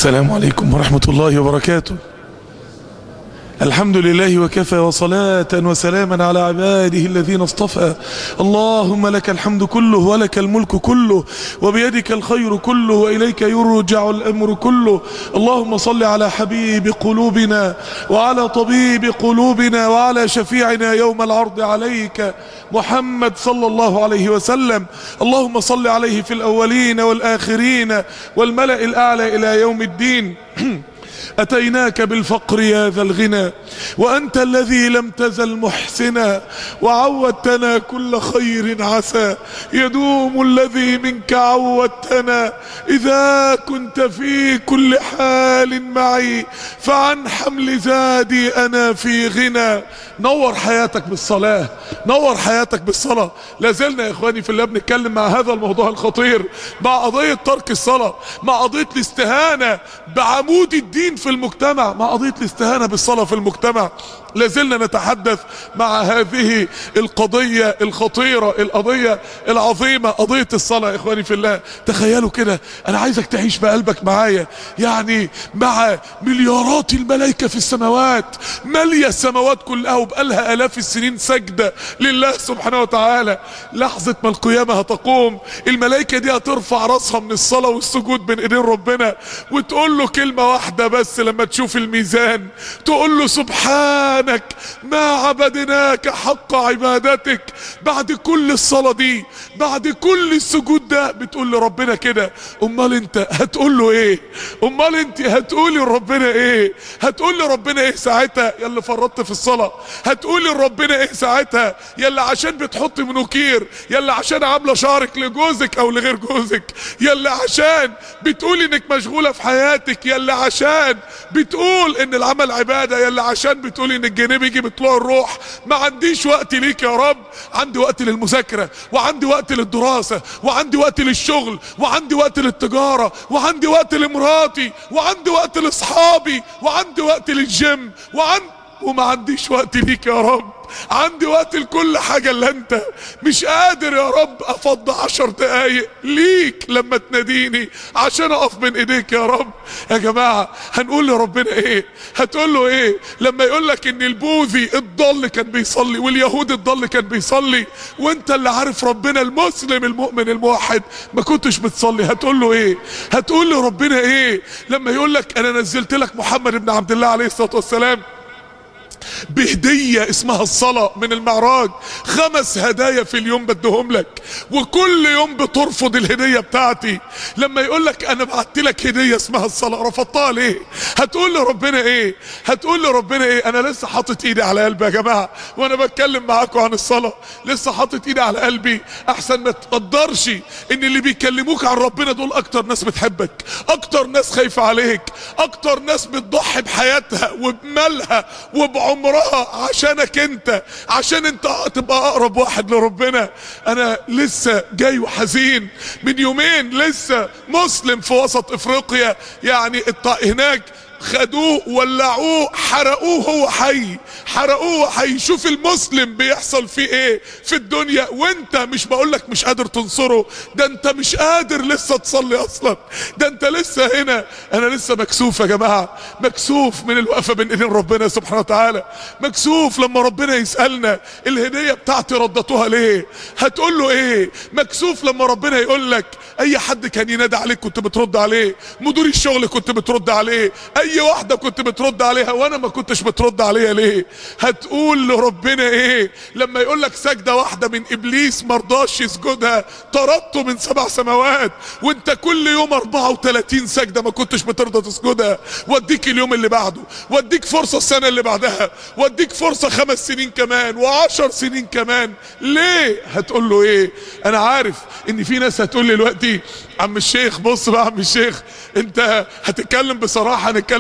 السلام عليكم ورحمة الله وبركاته الحمد لله وكفى وصلاة وسلاما على عباده الذين اصطفى اللهم لك الحمد كله ولك الملك كله وبيدك الخير كله وإليك يرجع الأمر كله اللهم صل على حبيب قلوبنا وعلى طبيب قلوبنا وعلى شفيعنا يوم العرض عليك محمد صلى الله عليه وسلم اللهم صل عليه في الأولين والآخرين والملأ الأعلى إلى يوم الدين أتيناك بالفقر يا ذا الغنى وأنت الذي لم تزل محسنا وعودتنا كل خير عسى يدوم الذي منك عودتنا إذا كنت في كل حال معي فعن حمل زادي أنا في غنى نور حياتك بالصلاة نور حياتك بالصلاة لازلنا يا إخواني في الله بنتكلم مع هذا الموضوع الخطير مع قضية ترك الصلاة مع قضية الاستهانة بعمود الدين في المجتمع مع قضية الاستهانة بالصلاة في المجتمع لازلنا نتحدث مع هذه القضية الخطيرة القضية العظيمة قضية الصلاة يا إخواني في الله تخيلوا كده أنا عايزك تعيش بقلبك معايا يعني مع مليارات الملائكة في السماوات مالية السماوات كلها وبقالها آلاف السنين سجدة لله سبحانه وتعالى لحظة ما القيامة هتقوم الملائكة دي هترفع راسها من الصلاة والسجود بين ايدين ربنا وتقول له كلمة واحدة بس لما تشوف الميزان تقول له سبحان سبحانك ما عبدناك حق عبادتك بعد كل الصلاة دي بعد كل السجود ده بتقول لربنا كده امال انت هتقول له ايه امال انت هتقولي لربنا ايه هتقول لربنا ايه ساعتها يا اللي فرطت في الصلاة هتقولي لربنا ايه ساعتها يا اللي عشان بتحط منوكير يا اللي عشان عاملة شعرك لجوزك او لغير جوزك يا اللي عشان بتقولي انك مشغولة في حياتك يا اللي عشان بتقول ان العمل عبادة يا اللي عشان بتقولي ان الجنيه بيجي بطلوع الروح ما عنديش وقت ليك يا رب عندي وقت للمذاكرة وعندي وقت للدراسة وعندي وقت للشغل وعندي وقت للتجارة وعندي وقت لمراتي وعندي وقت لاصحابي وعندي وقت للجيم وعندي وما عنديش وقت ليك يا رب عندي وقت لكل حاجة اللي انت مش قادر يا رب افضي عشر دقايق ليك لما تناديني عشان اقف بين ايديك يا رب يا جماعة هنقول لربنا ايه هتقول له ايه لما يقول لك ان البوذي الضل كان بيصلي واليهود الضل كان بيصلي وانت اللي عارف ربنا المسلم المؤمن الموحد ما كنتش بتصلي هتقول له ايه هتقول لربنا ايه لما يقول لك انا نزلت لك محمد بن عبد الله عليه الصلاة والسلام بهدية اسمها الصلاة من المعراج خمس هدايا في اليوم بدهم لك وكل يوم بترفض الهدية بتاعتي لما يقول لك انا بعت لك هدية اسمها الصلاة رفضتها ليه هتقول لربنا ايه هتقول لربنا ايه انا لسه حاطط ايدي على قلبي يا جماعة وانا بتكلم معاكم عن الصلاة لسه حاطط ايدي على قلبي احسن ما تقدرش ان اللي بيكلموك عن ربنا دول اكتر ناس بتحبك اكتر ناس خايفة عليك اكتر ناس بتضحي بحياتها وبمالها وبعمرها عمرها عشانك انت عشان انت تبقى اقرب واحد لربنا انا لسه جاي وحزين من يومين لسه مسلم في وسط افريقيا يعني هناك خدوه ولعوه حرقوه هو حي حرقوه حي شوف المسلم بيحصل فيه ايه في الدنيا وانت مش بقولك مش قادر تنصره ده انت مش قادر لسه تصلي اصلا ده انت لسه هنا انا لسه مكسوف يا جماعة مكسوف من الوقفة بين ايدين ربنا سبحانه وتعالى مكسوف لما ربنا يسألنا الهدية بتاعتي ردتوها ليه هتقول له ايه مكسوف لما ربنا يقول لك اي حد كان ينادي عليك كنت بترد عليه مدير الشغل كنت بترد عليه اي واحدة كنت بترد عليها وانا ما كنتش بترد عليها ليه هتقول لربنا ايه لما يقول لك سجدة واحدة من ابليس مرضاش يسجدها طردته من سبع سماوات وانت كل يوم 34 سجدة ما كنتش بترضى تسجدها واديك اليوم اللي بعده واديك فرصة السنة اللي بعدها واديك فرصة خمس سنين كمان وعشر سنين كمان ليه هتقول له ايه انا عارف ان في ناس هتقول لي دلوقتي عم الشيخ بص بقى عم الشيخ انت هتتكلم بصراحة هنتكلم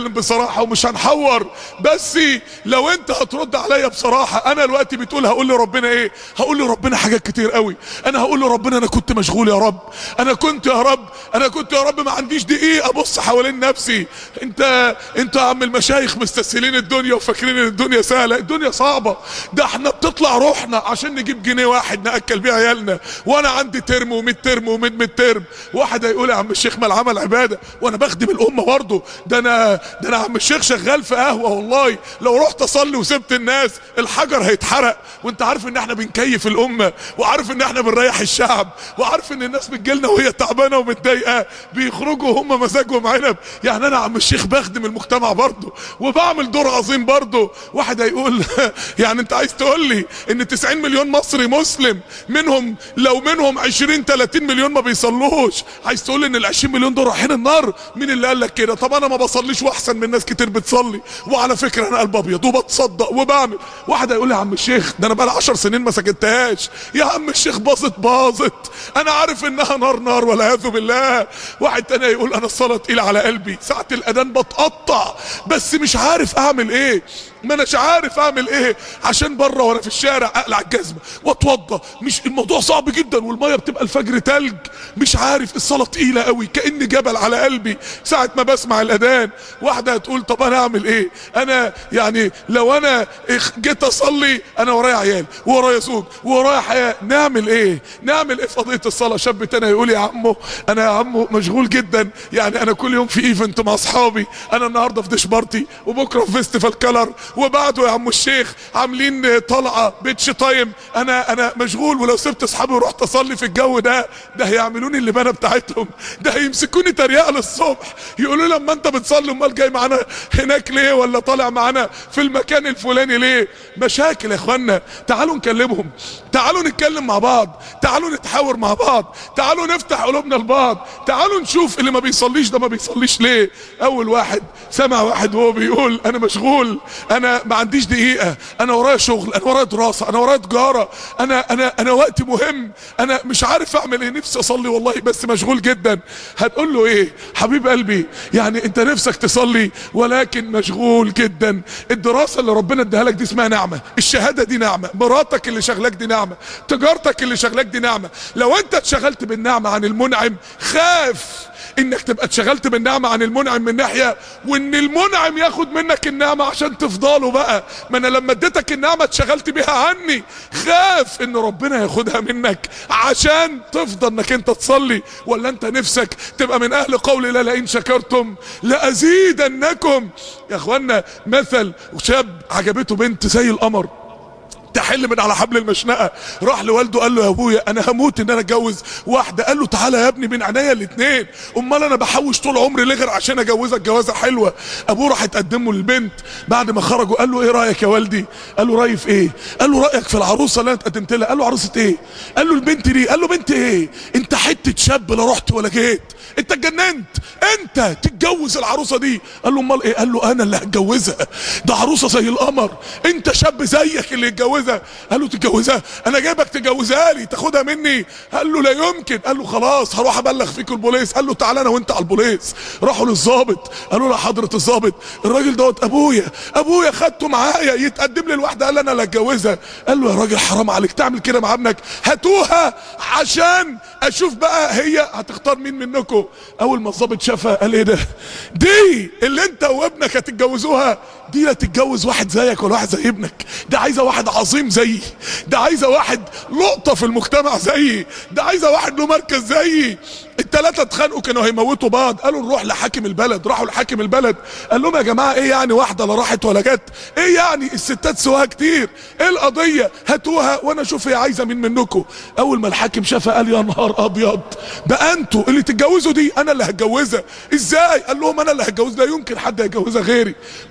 هنتكلم بصراحه ومش هنحور بس لو انت هترد عليا بصراحه انا دلوقتي بتقول هقول لربنا ايه هقول لربنا حاجات كتير قوي انا هقول لربنا انا كنت مشغول يا رب انا كنت يا رب انا كنت يا رب ما عنديش دقيقه ابص حوالين نفسي انت انت يا عم المشايخ مستسهلين الدنيا وفاكرين ان الدنيا سهله الدنيا صعبه ده احنا بتطلع روحنا عشان نجيب جنيه واحد ناكل بيه عيالنا وانا عندي ترم وميد ترم وميد ميد ترم واحد هيقول يا عم الشيخ ما العمل عباده وانا بخدم الامه برضه ده انا ده انا عم الشيخ شغال في قهوه والله لو رحت اصلي وسبت الناس الحجر هيتحرق وانت عارف ان احنا بنكيف الامه وعارف ان احنا بنريح الشعب وعارف ان الناس بتجيلنا وهي تعبانه ومتضايقه بيخرجوا هم مزاجهم عنب يعني انا عم الشيخ بخدم المجتمع برضه وبعمل دور عظيم برضه واحد هيقول يعني انت عايز تقول لي ان 90 مليون مصري مسلم منهم لو منهم 20 30 مليون ما بيصلوش عايز تقول لي ان ال 20 مليون دول رايحين النار مين اللي قال لك كده طب انا ما بصليش واحسن من ناس كتير بتصلي وعلى فكره انا قلب ابيض وبتصدق وبعمل واحد هيقول لي يا عم الشيخ ده انا بقى 10 سنين ما سكتهاش يا عم الشيخ باظت باظت انا عارف انها نار نار والعياذ بالله واحد تاني يقول انا الصلاه تقيله على قلبي ساعه الاذان بتقطع بس مش عارف اعمل ايه ما اناش عارف اعمل ايه عشان بره وانا في الشارع اقلع الجزمه واتوضى مش الموضوع صعب جدا والميه بتبقى الفجر تلج مش عارف الصلاه تقيله قوي كان جبل على قلبي ساعه ما بسمع الاذان واحده هتقول طب انا اعمل ايه انا يعني لو انا جيت اصلي انا ورايا عيال ورايا زوج ورايا حياه نعمل ايه نعمل ايه في قضيه الصلاه شاب تاني يقول يا عمو انا يا عمو مشغول جدا يعني انا كل يوم في ايفنت مع اصحابي انا النهارده في ديش بارتي وبكره في فيستيفال كلر وبعده يا عم الشيخ عاملين طلعه بيتش تايم انا انا مشغول ولو سبت اصحابي ورحت اصلي في الجو ده ده هيعملوني اللبانه بتاعتهم ده هيمسكوني تريقه للصبح يقولوا لي لما انت بتصلي امال جاي معانا هناك ليه ولا طالع معانا في المكان الفلاني ليه مشاكل يا اخوانا تعالوا نكلمهم تعالوا نتكلم مع بعض تعالوا نتحاور مع بعض تعالوا نفتح قلوبنا لبعض تعالوا نشوف اللي ما بيصليش ده ما بيصليش ليه اول واحد سمع واحد وهو بيقول انا مشغول انا ما عنديش دقيقه انا ورايا شغل انا ورايا دراسه انا ورايا تجاره انا انا انا وقتي مهم انا مش عارف اعمل ايه نفسي اصلي والله بس مشغول جدا هتقول له ايه حبيب قلبي يعني انت نفسك تصلي ولكن مشغول جدا الدراسه اللي ربنا اداها لك دي اسمها نعمه الشهاده دي نعمه مراتك اللي شغلاك دي نعمه تجارتك اللي شغلاك دي نعمه لو انت اتشغلت بالنعمه عن المنعم خاف انك تبقى اتشغلت بالنعمه عن المنعم من ناحيه وان المنعم ياخد منك النعمه عشان تفضله بقى ما انا لما اديتك النعمه اتشغلت بيها عني خاف ان ربنا ياخدها منك عشان تفضل انك انت تصلي ولا انت نفسك تبقى من اهل قول لا لئن شكرتم لازيدنكم يا اخوانا مثل شاب عجبته بنت زي القمر تحل من على حبل المشنقه راح لوالده قال له يا ابويا انا هموت ان انا اتجوز واحده قال له تعالى يا ابني من عينيا الاثنين امال انا بحوش طول عمري لغر عشان اجوزك جوازه حلوه ابوه راح يتقدم له للبنت بعد ما خرجوا قال له ايه رايك يا والدي قال له رايي في ايه قال له رايك في العروسه اللي انا اتقدمت لها قال له عروسه ايه قال له البنت دي قال له بنت ايه انت حته شاب لا رحت ولا جيت انت اتجننت انت تتجوز العروسه دي قال له امال ايه قال له انا اللي هتجوزها ده عروسه زي القمر انت شاب زيك اللي يتجوزها قال له تتجوزها انا جايبك تجوزها لي تاخدها مني قال له لا يمكن قال له خلاص هروح ابلغ فيك البوليس قال له تعالى انا وانت على البوليس راحوا للظابط قالوا له حضره الظابط الراجل دوت ابويا ابويا خدته معايا يتقدم لي الواحده قال انا اللي هتجوزها قال له يا راجل حرام عليك تعمل كده مع ابنك هاتوها عشان اشوف بقى هي هتختار مين منكم اول ما الظابط شافها قال ايه ده دي اللي انت وابنك هتتجوزوها دي لا تتجوز واحد زيك ولا واحد زي ابنك ده عايزه واحد عظيم زيي ده عايزه واحد لقطه في المجتمع زيي ده عايزه واحد له مركز زيي التلاتة اتخانقوا كانوا هيموتوا بعض قالوا نروح لحاكم البلد راحوا لحاكم البلد قال لهم يا جماعة ايه يعني واحدة لا راحت ولا جت ايه يعني الستات سواها كتير ايه القضية هاتوها وانا اشوف هي عايزة مين منكم اول ما الحاكم شافها قال يا نهار ابيض بقى انتوا اللي تتجوزوا دي انا اللي هتجوزها ازاي قال لهم انا اللي هتجوز لا يمكن حد يتجوزها غيري بسط له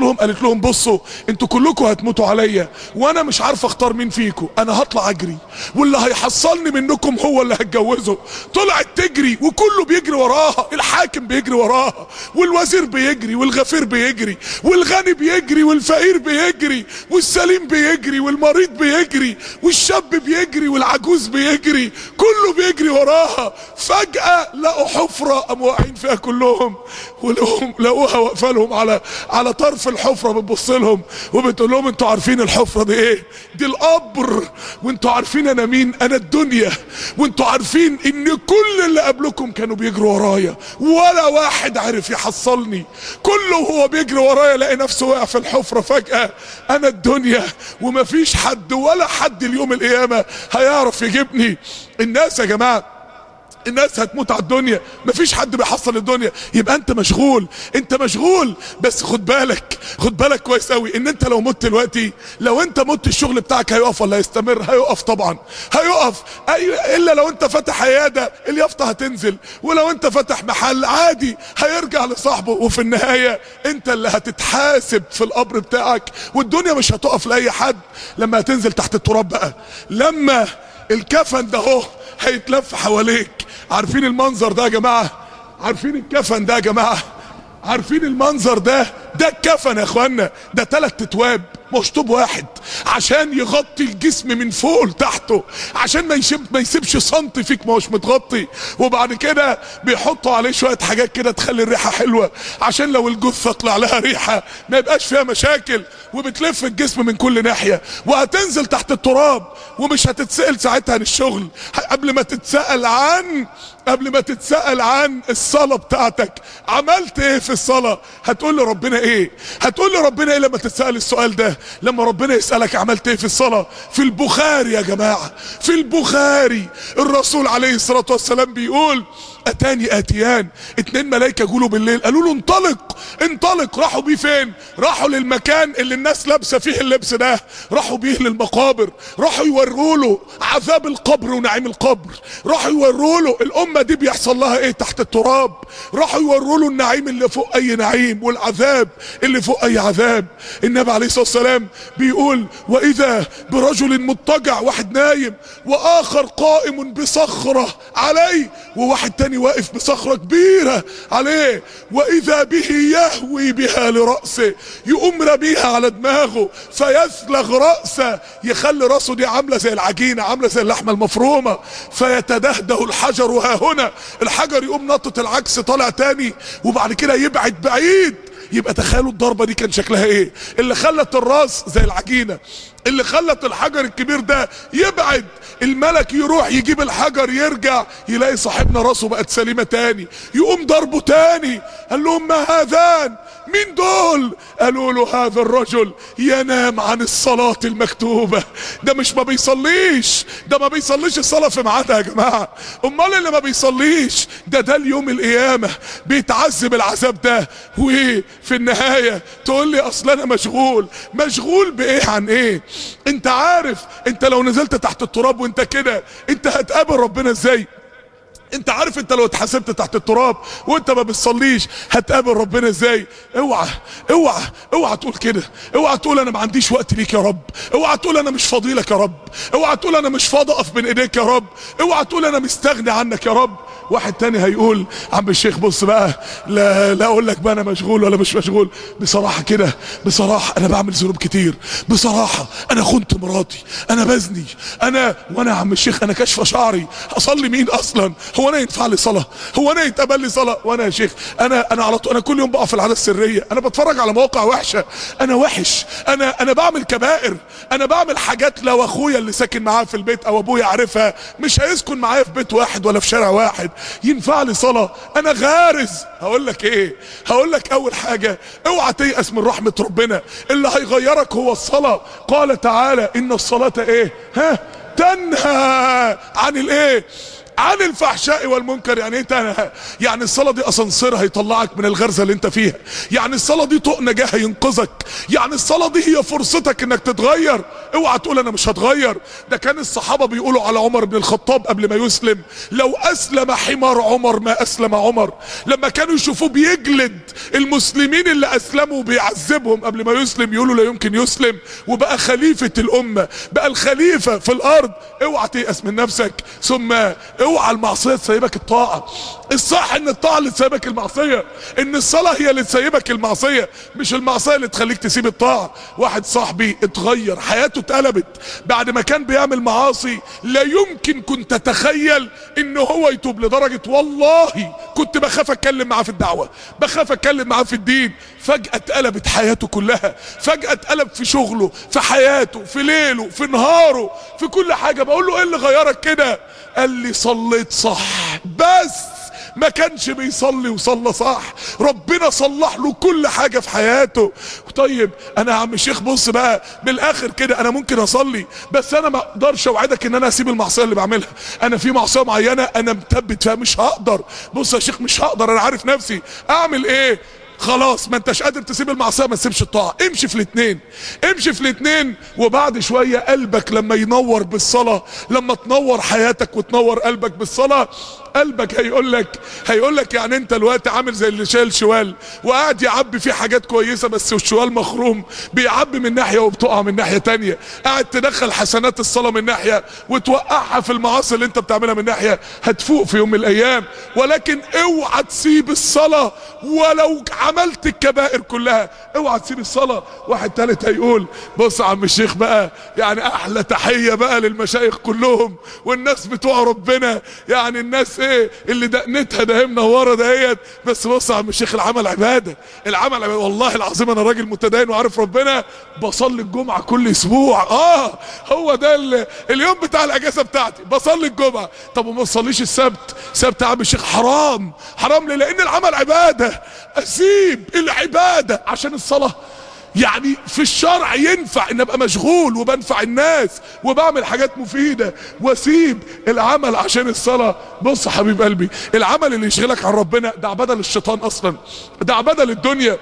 لهم قالت لهم بصوا انتوا كلكم هتموتوا عليا وانا مش عارف اختار مين فيكم انا هطلع اجري واللي هيحصلني منكم هو اللي هتجوزه طلعت تجري وكله بيجري وراها الحاكم بيجري وراها والوزير بيجري والغفير بيجري والغني بيجري والفقير بيجري والسليم بيجري والمريض بيجري والشاب بيجري والعجوز بيجري كله بيجري وراها فجأة لقوا حفرة قاموا واقعين فيها كلهم ولقوهم لقوها واقفة لهم على على طرف الحفرة بتبص لهم وبتقول لهم انتوا عارفين الحفرة دي ايه؟ دي القبر وانتوا عارفين انا مين؟ انا الدنيا وانتوا عارفين ان كل اللي قبلكم كانوا بيجروا ورايا ولا واحد عرف يحصلني كله وهو بيجري ورايا لقى نفسه وقع في الحفرة فجأة انا الدنيا ومفيش حد ولا حد اليوم القيامة هيعرف يجيبني الناس يا جماعه الناس هتموت على الدنيا مفيش حد بيحصل الدنيا يبقى انت مشغول انت مشغول بس خد بالك خد بالك كويس قوي ان انت لو مت دلوقتي لو انت مت الشغل بتاعك هيقف ولا هيستمر هيقف طبعا هيقف أي الا لو انت فاتح عياده اليافطه هتنزل ولو انت فاتح محل عادي هيرجع لصاحبه وفي النهايه انت اللي هتتحاسب في القبر بتاعك والدنيا مش هتقف لاي حد لما هتنزل تحت التراب بقى لما الكفن ده اهو هيتلف حواليك عارفين المنظر ده يا جماعه عارفين الكفن ده يا جماعه عارفين المنظر ده ده الكفن يا اخوانا ده تلات تتواب مشطوب واحد عشان يغطي الجسم من فوق لتحته عشان ما يسيب ما يسيبش سنتي فيك ما هوش متغطي وبعد كده بيحطوا عليه شويه حاجات كده تخلي الريحه حلوه عشان لو الجثه طلع لها ريحه ما يبقاش فيها مشاكل وبتلف الجسم من كل ناحيه وهتنزل تحت التراب ومش هتتسال ساعتها عن الشغل قبل ما تتسال عن قبل ما تتسأل عن الصلاة بتاعتك عملت ايه في الصلاة هتقول لربنا ايه هتقول لربنا ايه لما تتسأل السؤال ده لما ربنا يسألك عملت ايه في الصلاة في البخاري يا جماعة في البخاري الرسول عليه الصلاة والسلام بيقول اتاني اتيان اتنين ملايكة جولوا بالليل قالوا له انطلق انطلق راحوا بيه فين راحوا للمكان اللي الناس لابسة فيه اللبس ده راحوا بيه للمقابر راحوا يوروا له عذاب القبر ونعيم القبر راحوا يوروا له الامة دي بيحصل لها ايه تحت التراب راحوا يوروا له النعيم اللي فوق اي نعيم والعذاب اللي فوق اي عذاب النبي عليه الصلاة والسلام بيقول واذا برجل مضطجع واحد نايم واخر قائم بصخرة عليه وواحد تاني واقف بصخرة كبيرة عليه واذا به يهوي بها لرأسه يقوم ربيها على دماغه فيسلغ رأسه يخلي رأسه دي عاملة زي العجينة عاملة زي اللحمة المفرومة فيتدهده الحجر ها هنا الحجر يقوم نطة العكس طالع تاني وبعد كده يبعد بعيد يبقى تخيلوا الضربة دي كان شكلها ايه اللي خلت الراس زي العجينة اللي خلت الحجر الكبير ده يبعد الملك يروح يجيب الحجر يرجع يلاقي صاحبنا راسه بقت سليمة تاني يقوم ضربه تاني قال لهم ما هذان مين دول قالوا له هذا الرجل ينام عن الصلاة المكتوبة ده مش ما بيصليش ده ما بيصليش الصلاة في ميعادها يا جماعة امال اللي ما بيصليش ده ده اليوم القيامة بيتعذب العذاب ده وفي النهاية تقول لي اصل انا مشغول مشغول بايه عن ايه انت عارف انت لو نزلت تحت التراب وانت كده انت هتقابل ربنا ازاي انت عارف انت لو اتحاسبت تحت التراب وانت ما بتصليش هتقابل ربنا ازاي اوعى اوعى اوعى تقول كده اوعى تقول انا ما عنديش وقت ليك يا رب اوعى تقول انا مش فاضي لك يا رب اوعى تقول انا مش فاضي اقف بين ايديك يا رب اوعى تقول انا مستغني عنك يا رب واحد تاني هيقول عم الشيخ بص بقى لا لا اقول لك بقى انا مشغول ولا مش مشغول بصراحه كده بصراحه انا بعمل ذنوب كتير بصراحه انا خنت مراتي انا بزني انا وانا يا عم الشيخ انا كاشفه شعري اصلي مين اصلا هو انا ينفع لي صلاه هو انا يتقبل لي صلاه وانا يا شيخ انا انا على طول انا كل يوم بقف في العاده السريه انا بتفرج على مواقع وحشه انا وحش انا انا بعمل كبائر انا بعمل حاجات لو اخويا اللي ساكن معايا في البيت او ابويا عارفها مش هيسكن معايا في بيت واحد ولا في شارع واحد ينفع لي صلاه انا غارز هقول لك ايه هقول لك اول حاجه اوعى تيأس من رحمه ربنا اللي هيغيرك هو الصلاه قال تعالى ان الصلاه ايه ها تنهى عن الايه عن الفحشاء والمنكر يعني ايه تنهى يعني الصلاه دي اسانسير هيطلعك من الغرزه اللي انت فيها يعني الصلاه دي طوق نجاه هينقذك يعني الصلاه دي هي فرصتك انك تتغير اوعى تقول انا مش هتغير ده كان الصحابه بيقولوا على عمر بن الخطاب قبل ما يسلم لو اسلم حمار عمر ما اسلم عمر لما كانوا يشوفوه بيجلد المسلمين اللي اسلموا بيعذبهم قبل ما يسلم يقولوا لا يمكن يسلم وبقى خليفه الامه بقى الخليفه في الارض اوعى تيأس من نفسك ثم اوعى المعصيه تسيبك الطاعه الصح ان الطاعه اللي تسيبك المعصيه ان الصلاه هي اللي تسيبك المعصيه مش المعصيه اللي تخليك تسيب الطاعه واحد صاحبي اتغير حياته اتقلبت بعد ما كان بيعمل معاصي لا يمكن كنت اتخيل ان هو يتوب لدرجه والله كنت بخاف اتكلم معاه في الدعوه بخاف اتكلم معاه في الدين فجاه اتقلبت حياته كلها فجاه اتقلب في شغله في حياته في ليله في نهاره في كل حاجه بقول له ايه اللي غيرك كده قال لي صليت صح بس ما كانش بيصلي وصلى صح ربنا صلح له كل حاجة في حياته طيب انا يا عم الشيخ بص بقى بالاخر كده انا ممكن اصلي بس انا ما اقدرش اوعدك ان انا اسيب المعصيه اللي بعملها انا في معصيه معينه انا مثبت فيها مش هقدر بص يا شيخ مش هقدر انا عارف نفسي اعمل ايه خلاص ما انتش قادر تسيب المعصيه ما تسيبش الطاعه امشي في الاثنين امشي في الاثنين وبعد شويه قلبك لما ينور بالصلاه لما تنور حياتك وتنور قلبك بالصلاه قلبك هيقول لك هيقول لك يعني انت الوقت عامل زي اللي شايل شوال وقاعد يعبي فيه حاجات كويسه بس الشوال مخروم بيعبي من ناحيه وبتقع من ناحيه تانية قاعد تدخل حسنات الصلاه من ناحيه وتوقعها في المعاصي اللي انت بتعملها من ناحيه هتفوق في يوم من الايام ولكن اوعى تسيب الصلاه ولو عملت الكبائر كلها اوعى تسيب الصلاه واحد تالت هيقول بص يا عم الشيخ بقى يعني احلى تحيه بقى للمشايخ كلهم والناس بتوع ربنا يعني الناس ايه اللي دقنتها ده منوره دهيت بس بص يا عم الشيخ العمل عباده العمل عباده والله العظيم انا راجل متدين وعارف ربنا بصلي الجمعه كل اسبوع اه هو ده ال- اليوم بتاع الاجازه بتاعتي بصلي الجمعه طب وما تصليش السبت سبت يا عم الشيخ حرام حرام ليه لان العمل عباده اسيب العباده عشان الصلاه يعني في الشرع ينفع ان ابقى مشغول وبنفع الناس وبعمل حاجات مفيدة واسيب العمل عشان الصلاة بص يا حبيب قلبي العمل اللي يشغلك عن ربنا ده عبادة للشيطان اصلا ده عبادة للدنيا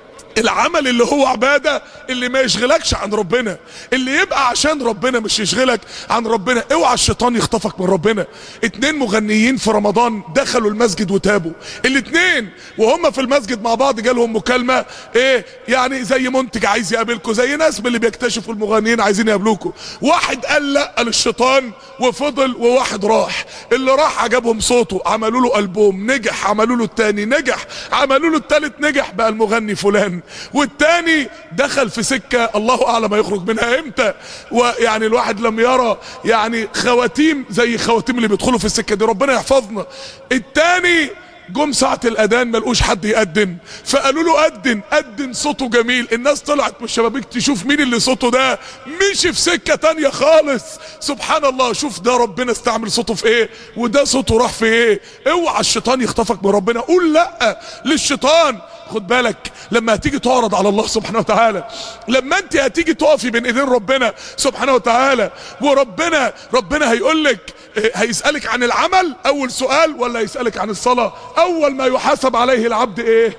العمل اللي هو عبادة اللي ما يشغلكش عن ربنا اللي يبقى عشان ربنا مش يشغلك عن ربنا اوعى الشيطان يخطفك من ربنا اتنين مغنيين في رمضان دخلوا المسجد وتابوا الاتنين وهم في المسجد مع بعض جالهم مكالمة ايه يعني زي منتج عايز يقابلكم زي ناس من اللي بيكتشفوا المغنيين عايزين يقابلوكوا واحد قال لا للشيطان وفضل وواحد راح اللي راح عجبهم صوته عملوا له ألبوم نجح عملوا له التاني نجح عملوا له التالت نجح بقى المغني فلان والتاني دخل في سكة الله اعلم هيخرج منها امتى ويعني الواحد لم يرى يعني خواتيم زي خواتيم اللي بيدخلوا في السكة دي ربنا يحفظنا التاني جم ساعة الأذان ما لقوش حد يقدم فقالوا له قدم قدم صوته جميل الناس طلعت من الشبابيك تشوف مين اللي صوته ده مشي في سكة تانية خالص سبحان الله شوف ده ربنا استعمل صوته في ايه وده صوته راح في ايه اوعى الشيطان يخطفك من ربنا قول لا للشيطان خد بالك لما هتيجي تعرض على الله سبحانه وتعالى لما انت هتيجي تقفي بين ايدين ربنا سبحانه وتعالى وربنا ربنا هيقول لك إيه، هيسألك عن العمل اول سؤال ولا هيسألك عن الصلاة اول ما يحاسب عليه العبد ايه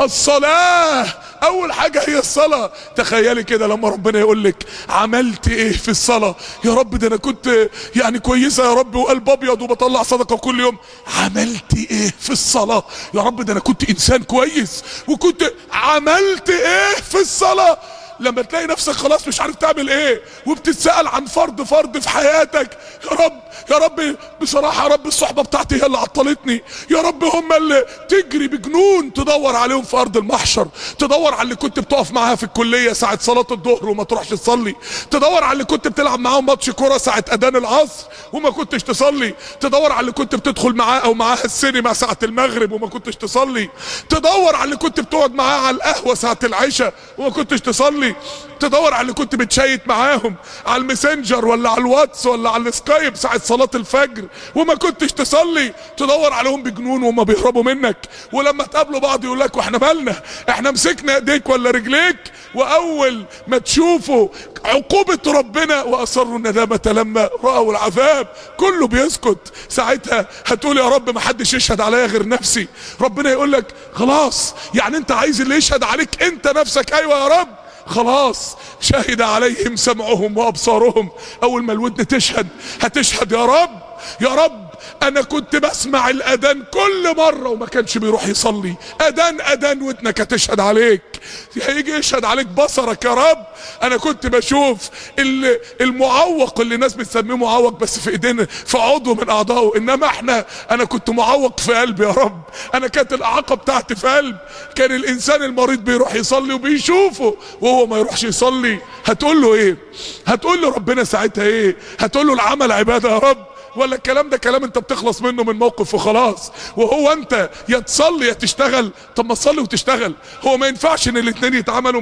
الصلاة اول حاجة هي الصلاة تخيلي كده لما ربنا يقول لك عملت ايه في الصلاة يا رب ده انا كنت يعني كويسة يا رب وقلب ابيض وبطلع صدقة كل يوم عملت ايه في الصلاة يا رب ده انا كنت انسان كويس وكنت عملت ايه في الصلاة لما تلاقي نفسك خلاص مش عارف تعمل ايه وبتتسأل عن فرد فرد في حياتك يا رب يا رب بصراحة يا رب الصحبة بتاعتي هي اللي عطلتني يا رب هم اللي تجري بجنون تدور عليهم في ارض المحشر تدور على اللي كنت بتقف معاها في الكلية ساعة صلاة الظهر وما تروحش تصلي تدور على اللي كنت بتلعب معاهم ماتش كورة ساعة اذان العصر وما كنتش تصلي تدور على اللي كنت بتدخل معاه او معاها السينما ساعة المغرب وما كنتش تصلي تدور على اللي كنت بتقعد معاه على القهوة ساعة العشاء وما كنتش تصلي تصلي تدور على اللي كنت بتشيت معاهم على الماسنجر ولا على الواتس ولا على السكايب ساعة صلاة الفجر وما كنتش تصلي تدور عليهم بجنون وهم بيهربوا منك ولما تقابلوا بعض يقول لك واحنا مالنا احنا مسكنا ايديك ولا رجليك واول ما تشوفوا عقوبة ربنا واصروا الندامة لما رأوا العذاب كله بيسكت ساعتها هتقول يا رب ما حدش يشهد عليا غير نفسي ربنا يقول لك خلاص يعني انت عايز اللي يشهد عليك انت نفسك ايوه يا رب خلاص شهد عليهم سمعهم وابصارهم اول ما الودن تشهد هتشهد يا رب يا رب انا كنت بسمع الاذان كل مرة وما كانش بيروح يصلي اذان اذان ودنك هتشهد عليك هيجي يشهد عليك بصرك يا رب انا كنت بشوف ال- المعوق اللي الناس بتسميه معوق بس في ايدينا في عضو من اعضائه انما احنا انا كنت معوق في قلبي يا رب انا كانت الاعاقه بتاعتي في قلب كان الانسان المريض بيروح يصلي وبيشوفه وهو ما يروحش يصلي هتقول له ايه هتقول له ربنا ساعتها ايه هتقول له العمل عباده يا رب ولا الكلام ده كلام انت بتخلص منه من موقف وخلاص وهو انت يا تصلي يا تشتغل طب ما تصلي وتشتغل هو ما ينفعش ان الاتنين يتعاملوا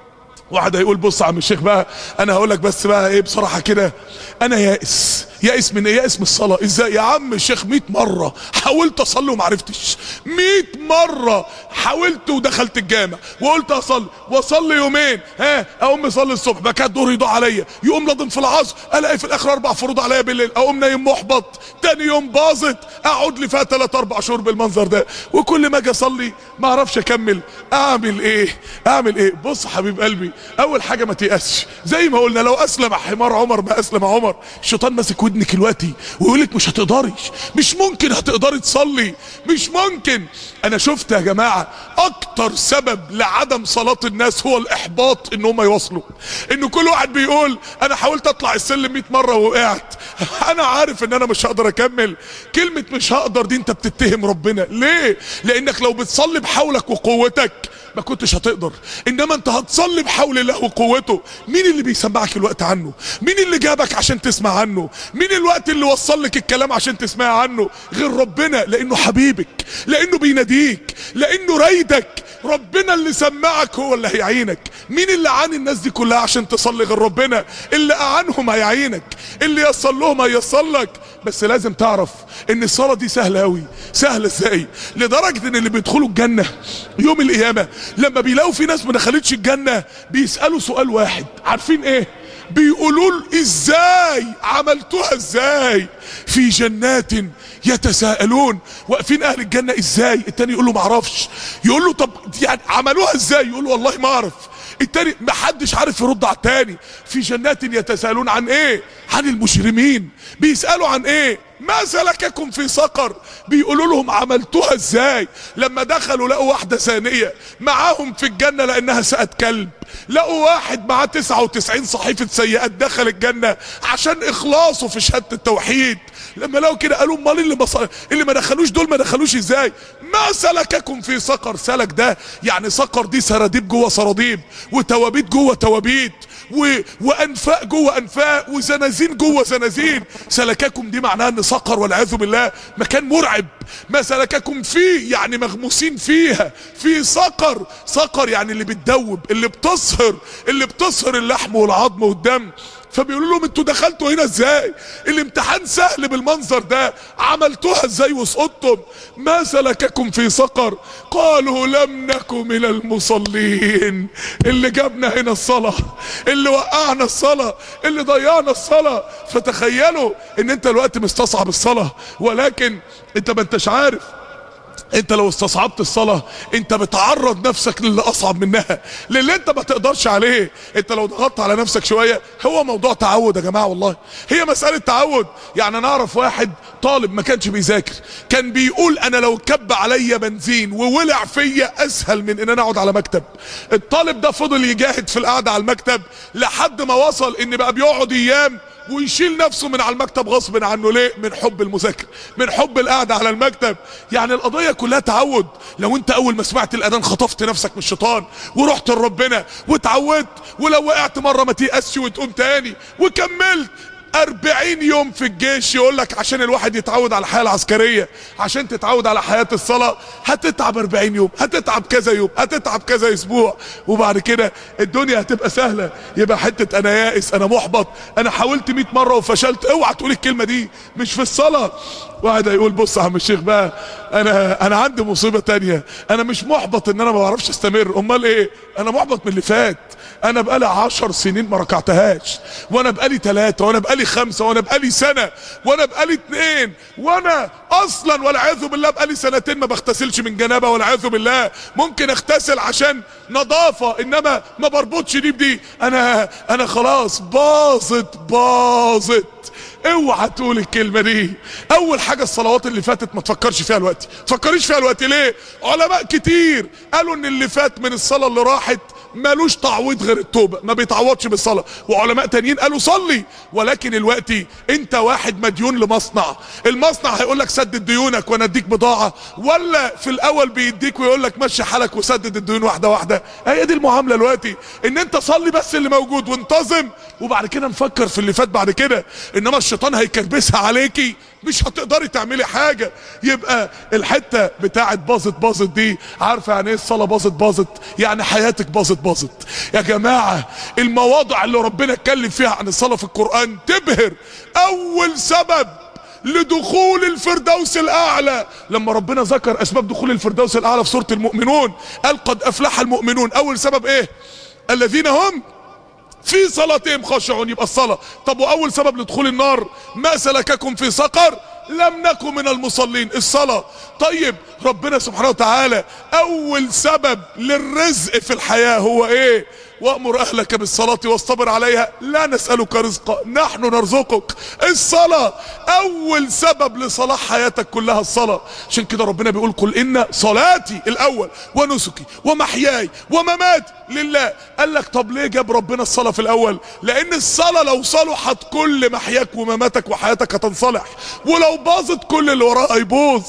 واحد هيقول بص يا عم الشيخ بقى انا هقول لك بس بقى ايه بصراحه كده انا يائس يائس من ايه يائس من الصلاه ازاي يا عم الشيخ 100 مره حاولت اصلي وما عرفتش 100 مره حاولت ودخلت الجامع وقلت اصلي واصلي يومين ها اقوم اصلي الصبح بقى كان الظهر يضيع عليا يقوم لضم في العصر الاقي في الاخر اربع فروض عليا بالليل اقوم نايم محبط تاني يوم باظت اقعد لي فيها ثلاث اربع شهور بالمنظر ده وكل ما اجي اصلي ما اعرفش اكمل اعمل ايه اعمل ايه بص حبيب قلبي اول حاجه ما تيأسش زي ما قلنا لو اسلم حمار عمر ما اسلم عمر الشيطان ماسك ودنك دلوقتي ويقول لك مش هتقدري مش ممكن هتقدري تصلي مش ممكن انا شفت يا جماعه اكتر سبب لعدم صلاه الناس هو الاحباط ان هم يواصلوا ان كل واحد بيقول انا حاولت اطلع السلم 100 مره ووقعت انا عارف ان انا مش هقدر اكمل كلمه مش هقدر دي انت بتتهم ربنا ليه لانك لو بتصلي بحولك وقوتك ما كنتش هتقدر انما انت هتصلي بحول الله وقوته مين اللي بيسمعك الوقت عنه مين اللي جابك عشان تسمع عنه مين الوقت اللي وصل لك الكلام عشان تسمع عنه غير ربنا لانه حبيبك لانه بيناديك لانه رايدك ربنا اللي سمعك هو اللي هيعينك مين اللي عاني الناس دي كلها عشان تصلي غير ربنا اللي اعانهم هيعينك اللي يصل لهم هيصل لك بس لازم تعرف ان الصلاه دي سهله قوي سهله ازاي لدرجه ان اللي بيدخلوا الجنه يوم القيامه لما بيلاقوا في ناس ما دخلتش الجنه بيسالوا سؤال واحد عارفين ايه بيقولوا له ازاي عملتوها ازاي في جنات يتساءلون واقفين اهل الجنه ازاي التاني يقول له معرفش يقول له طب يعني عملوها ازاي يقول له والله ما اعرف التاني محدش عارف يرد على التاني في جنات يتساءلون عن ايه عن المجرمين بيسالوا عن ايه ما سلككم في سقر بيقولوا لهم عملتوها ازاي لما دخلوا لقوا واحده ثانيه معاهم في الجنه لانها سقت كلب لقوا واحد معاه 99 صحيفه سيئات دخل الجنه عشان اخلاصه في شهاده التوحيد لما لقوا كده قالوا امال اللي بص... اللي ما دخلوش دول ما دخلوش ازاي ما سلككم في سقر سلك ده يعني سقر دي سراديب جوه سراديب وتوابيت جوه توابيت و... وانفاق جوه انفاق وزنازين جوه زنازين سلككم دي معناها ان سقر والعياذ بالله مكان مرعب ما سلككم فيه يعني مغموسين فيها في سقر سقر يعني اللي بتدوب اللي بتصهر اللي بتصهر اللحم والعظم والدم فبيقولوا لهم انتوا دخلتوا هنا ازاي الامتحان سهل بالمنظر ده عملتوها ازاي وسقطتم ما سلككم في سقر قالوا لم نكن من المصلين اللي جابنا هنا الصلاة اللي وقعنا الصلاة اللي ضيعنا الصلاة فتخيلوا ان انت الوقت مستصعب الصلاة ولكن انت ما انتش عارف انت لو استصعبت الصلاة انت بتعرض نفسك للي اصعب منها للي انت ما تقدرش عليه انت لو ضغطت على نفسك شوية هو موضوع تعود يا جماعة والله هي مسألة تعود يعني انا اعرف واحد طالب ما كانش بيذاكر كان بيقول انا لو كب عليا بنزين وولع فيا اسهل من ان انا اقعد على مكتب الطالب ده فضل يجاهد في القعدة على المكتب لحد ما وصل ان بقى بيقعد ايام ويشيل نفسه من على المكتب غصب عنه ليه من حب المذاكره من حب القعده على المكتب يعني القضيه كلها تعود لو انت اول ما سمعت الاذان خطفت نفسك من الشيطان ورحت لربنا واتعودت ولو وقعت مره ما تيأسش وتقوم تاني وكملت أربعين يوم في الجيش يقول لك عشان الواحد يتعود على الحياة العسكرية عشان تتعود على حياة الصلاة هتتعب أربعين يوم هتتعب كذا يوم هتتعب كذا أسبوع وبعد كده الدنيا هتبقى سهلة يبقى حتة أنا يائس أنا محبط أنا حاولت 100 مرة وفشلت اوعى تقول الكلمة دي مش في الصلاة واحد هيقول بص يا عم الشيخ بقى انا انا عندي مصيبه تانية انا مش محبط ان انا ما بعرفش استمر امال ايه انا محبط من اللي فات انا بقالي عشر سنين ما ركعتهاش وانا بقالي ثلاثة وانا بقالي خمسة وانا بقالي سنة وانا بقالي اتنين وانا اصلا والعياذ بالله بقالي سنتين ما بغتسلش من جنابة والعياذ بالله ممكن اغتسل عشان نظافة انما ما بربطش دي بدي انا انا خلاص باظت باظت اوعى تقول الكلمة دي اول حاجة الصلوات اللي فاتت ما تفكرش فيها الوقت تفكريش فيها الوقت ليه علماء كتير قالوا ان اللي فات من الصلاة اللي راحت ملوش تعويض غير التوبة ما بيتعوضش بالصلاة وعلماء تانيين قالوا صلي ولكن الوقت انت واحد مديون لمصنع المصنع هيقول لك سدد ديونك وانا اديك بضاعة ولا في الاول بيديك ويقول لك مشي حالك وسدد الديون واحدة واحدة هي دي المعاملة الوقتي ان انت صلي بس اللي موجود وانتظم وبعد كده نفكر في اللي فات بعد كده انما الشيطان هيكربسها عليكي مش هتقدري تعملي حاجة يبقى الحتة بتاعت باظت باظت دي عارفة يعني ايه الصلاة باظت باظت يعني حياتك باظت باظت يا جماعة المواضع اللي ربنا اتكلم فيها عن الصلاة في القرآن تبهر اول سبب لدخول الفردوس الاعلى لما ربنا ذكر اسباب دخول الفردوس الاعلى في سورة المؤمنون قال قد افلح المؤمنون اول سبب ايه الذين هم في صلاتهم خاشعون يبقى الصلاة طب واول سبب لدخول النار ما سلككم في سقر لم نكن من المصلين الصلاة طيب ربنا سبحانه وتعالى اول سبب للرزق في الحياة هو ايه وامر اهلك بالصلاة واصطبر عليها لا نسألك رزقا نحن نرزقك الصلاة اول سبب لصلاح حياتك كلها الصلاة عشان كده ربنا بيقول قل ان صلاتي الاول ونسكي ومحياي ومماتي لله قال لك طب ليه جاب ربنا الصلاة في الاول لان الصلاة لو صلحت كل محياك ومماتك وحياتك هتنصلح ولو باظت كل اللي وراها هيبوظ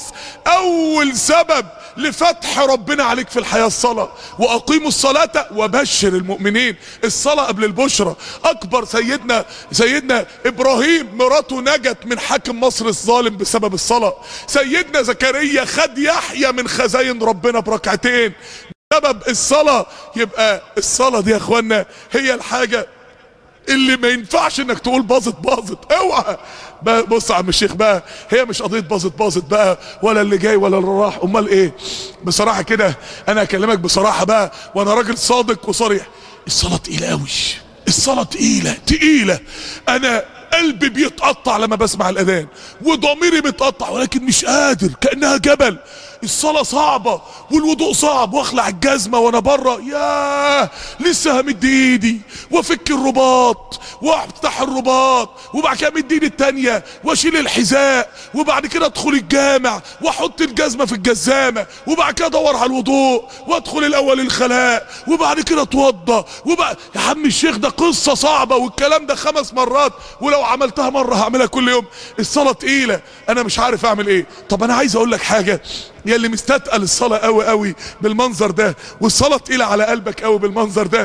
اول سبب لفتح ربنا عليك في الحياة الصلاة واقيموا الصلاة وبشر المؤمنين الصلاة قبل البشرة اكبر سيدنا سيدنا ابراهيم مراته نجت من حاكم مصر الظالم بسبب الصلاة سيدنا زكريا خد يحيى من خزاين ربنا بركعتين سبب الصلاة يبقى الصلاة دي يا اخوانا هي الحاجة اللي ما ينفعش انك تقول باظت باظت اوعى بص يا عم الشيخ بقى هي مش قضيه باظت باظت بقى ولا اللي جاي ولا اللي راح امال ايه بصراحه كده انا اكلمك بصراحه بقى وانا راجل صادق وصريح الصلاه تقيله قوي الصلاه تقيله تقيله انا قلبي بيتقطع لما بسمع الاذان وضميري بيتقطع ولكن مش قادر كانها جبل الصلاة صعبة والوضوء صعب واخلع الجزمة وانا بره ياه لسه همد ايدي وافك الرباط وافتح الرباط وبعد كده امد ايدي التانية واشيل الحذاء وبعد كده ادخل الجامع واحط الجزمة في الجزامة وبعد كده ادور على الوضوء وادخل الاول الخلاء وبعد كده اتوضى وبعد يا عم الشيخ ده قصة صعبة والكلام ده خمس مرات ولو عملتها مرة هعملها كل يوم الصلاة تقيلة انا مش عارف اعمل ايه طب انا عايز اقول لك حاجة يا اللي مستثقل الصلاة قوي قوي بالمنظر ده والصلاة تقيلة على قلبك قوي بالمنظر ده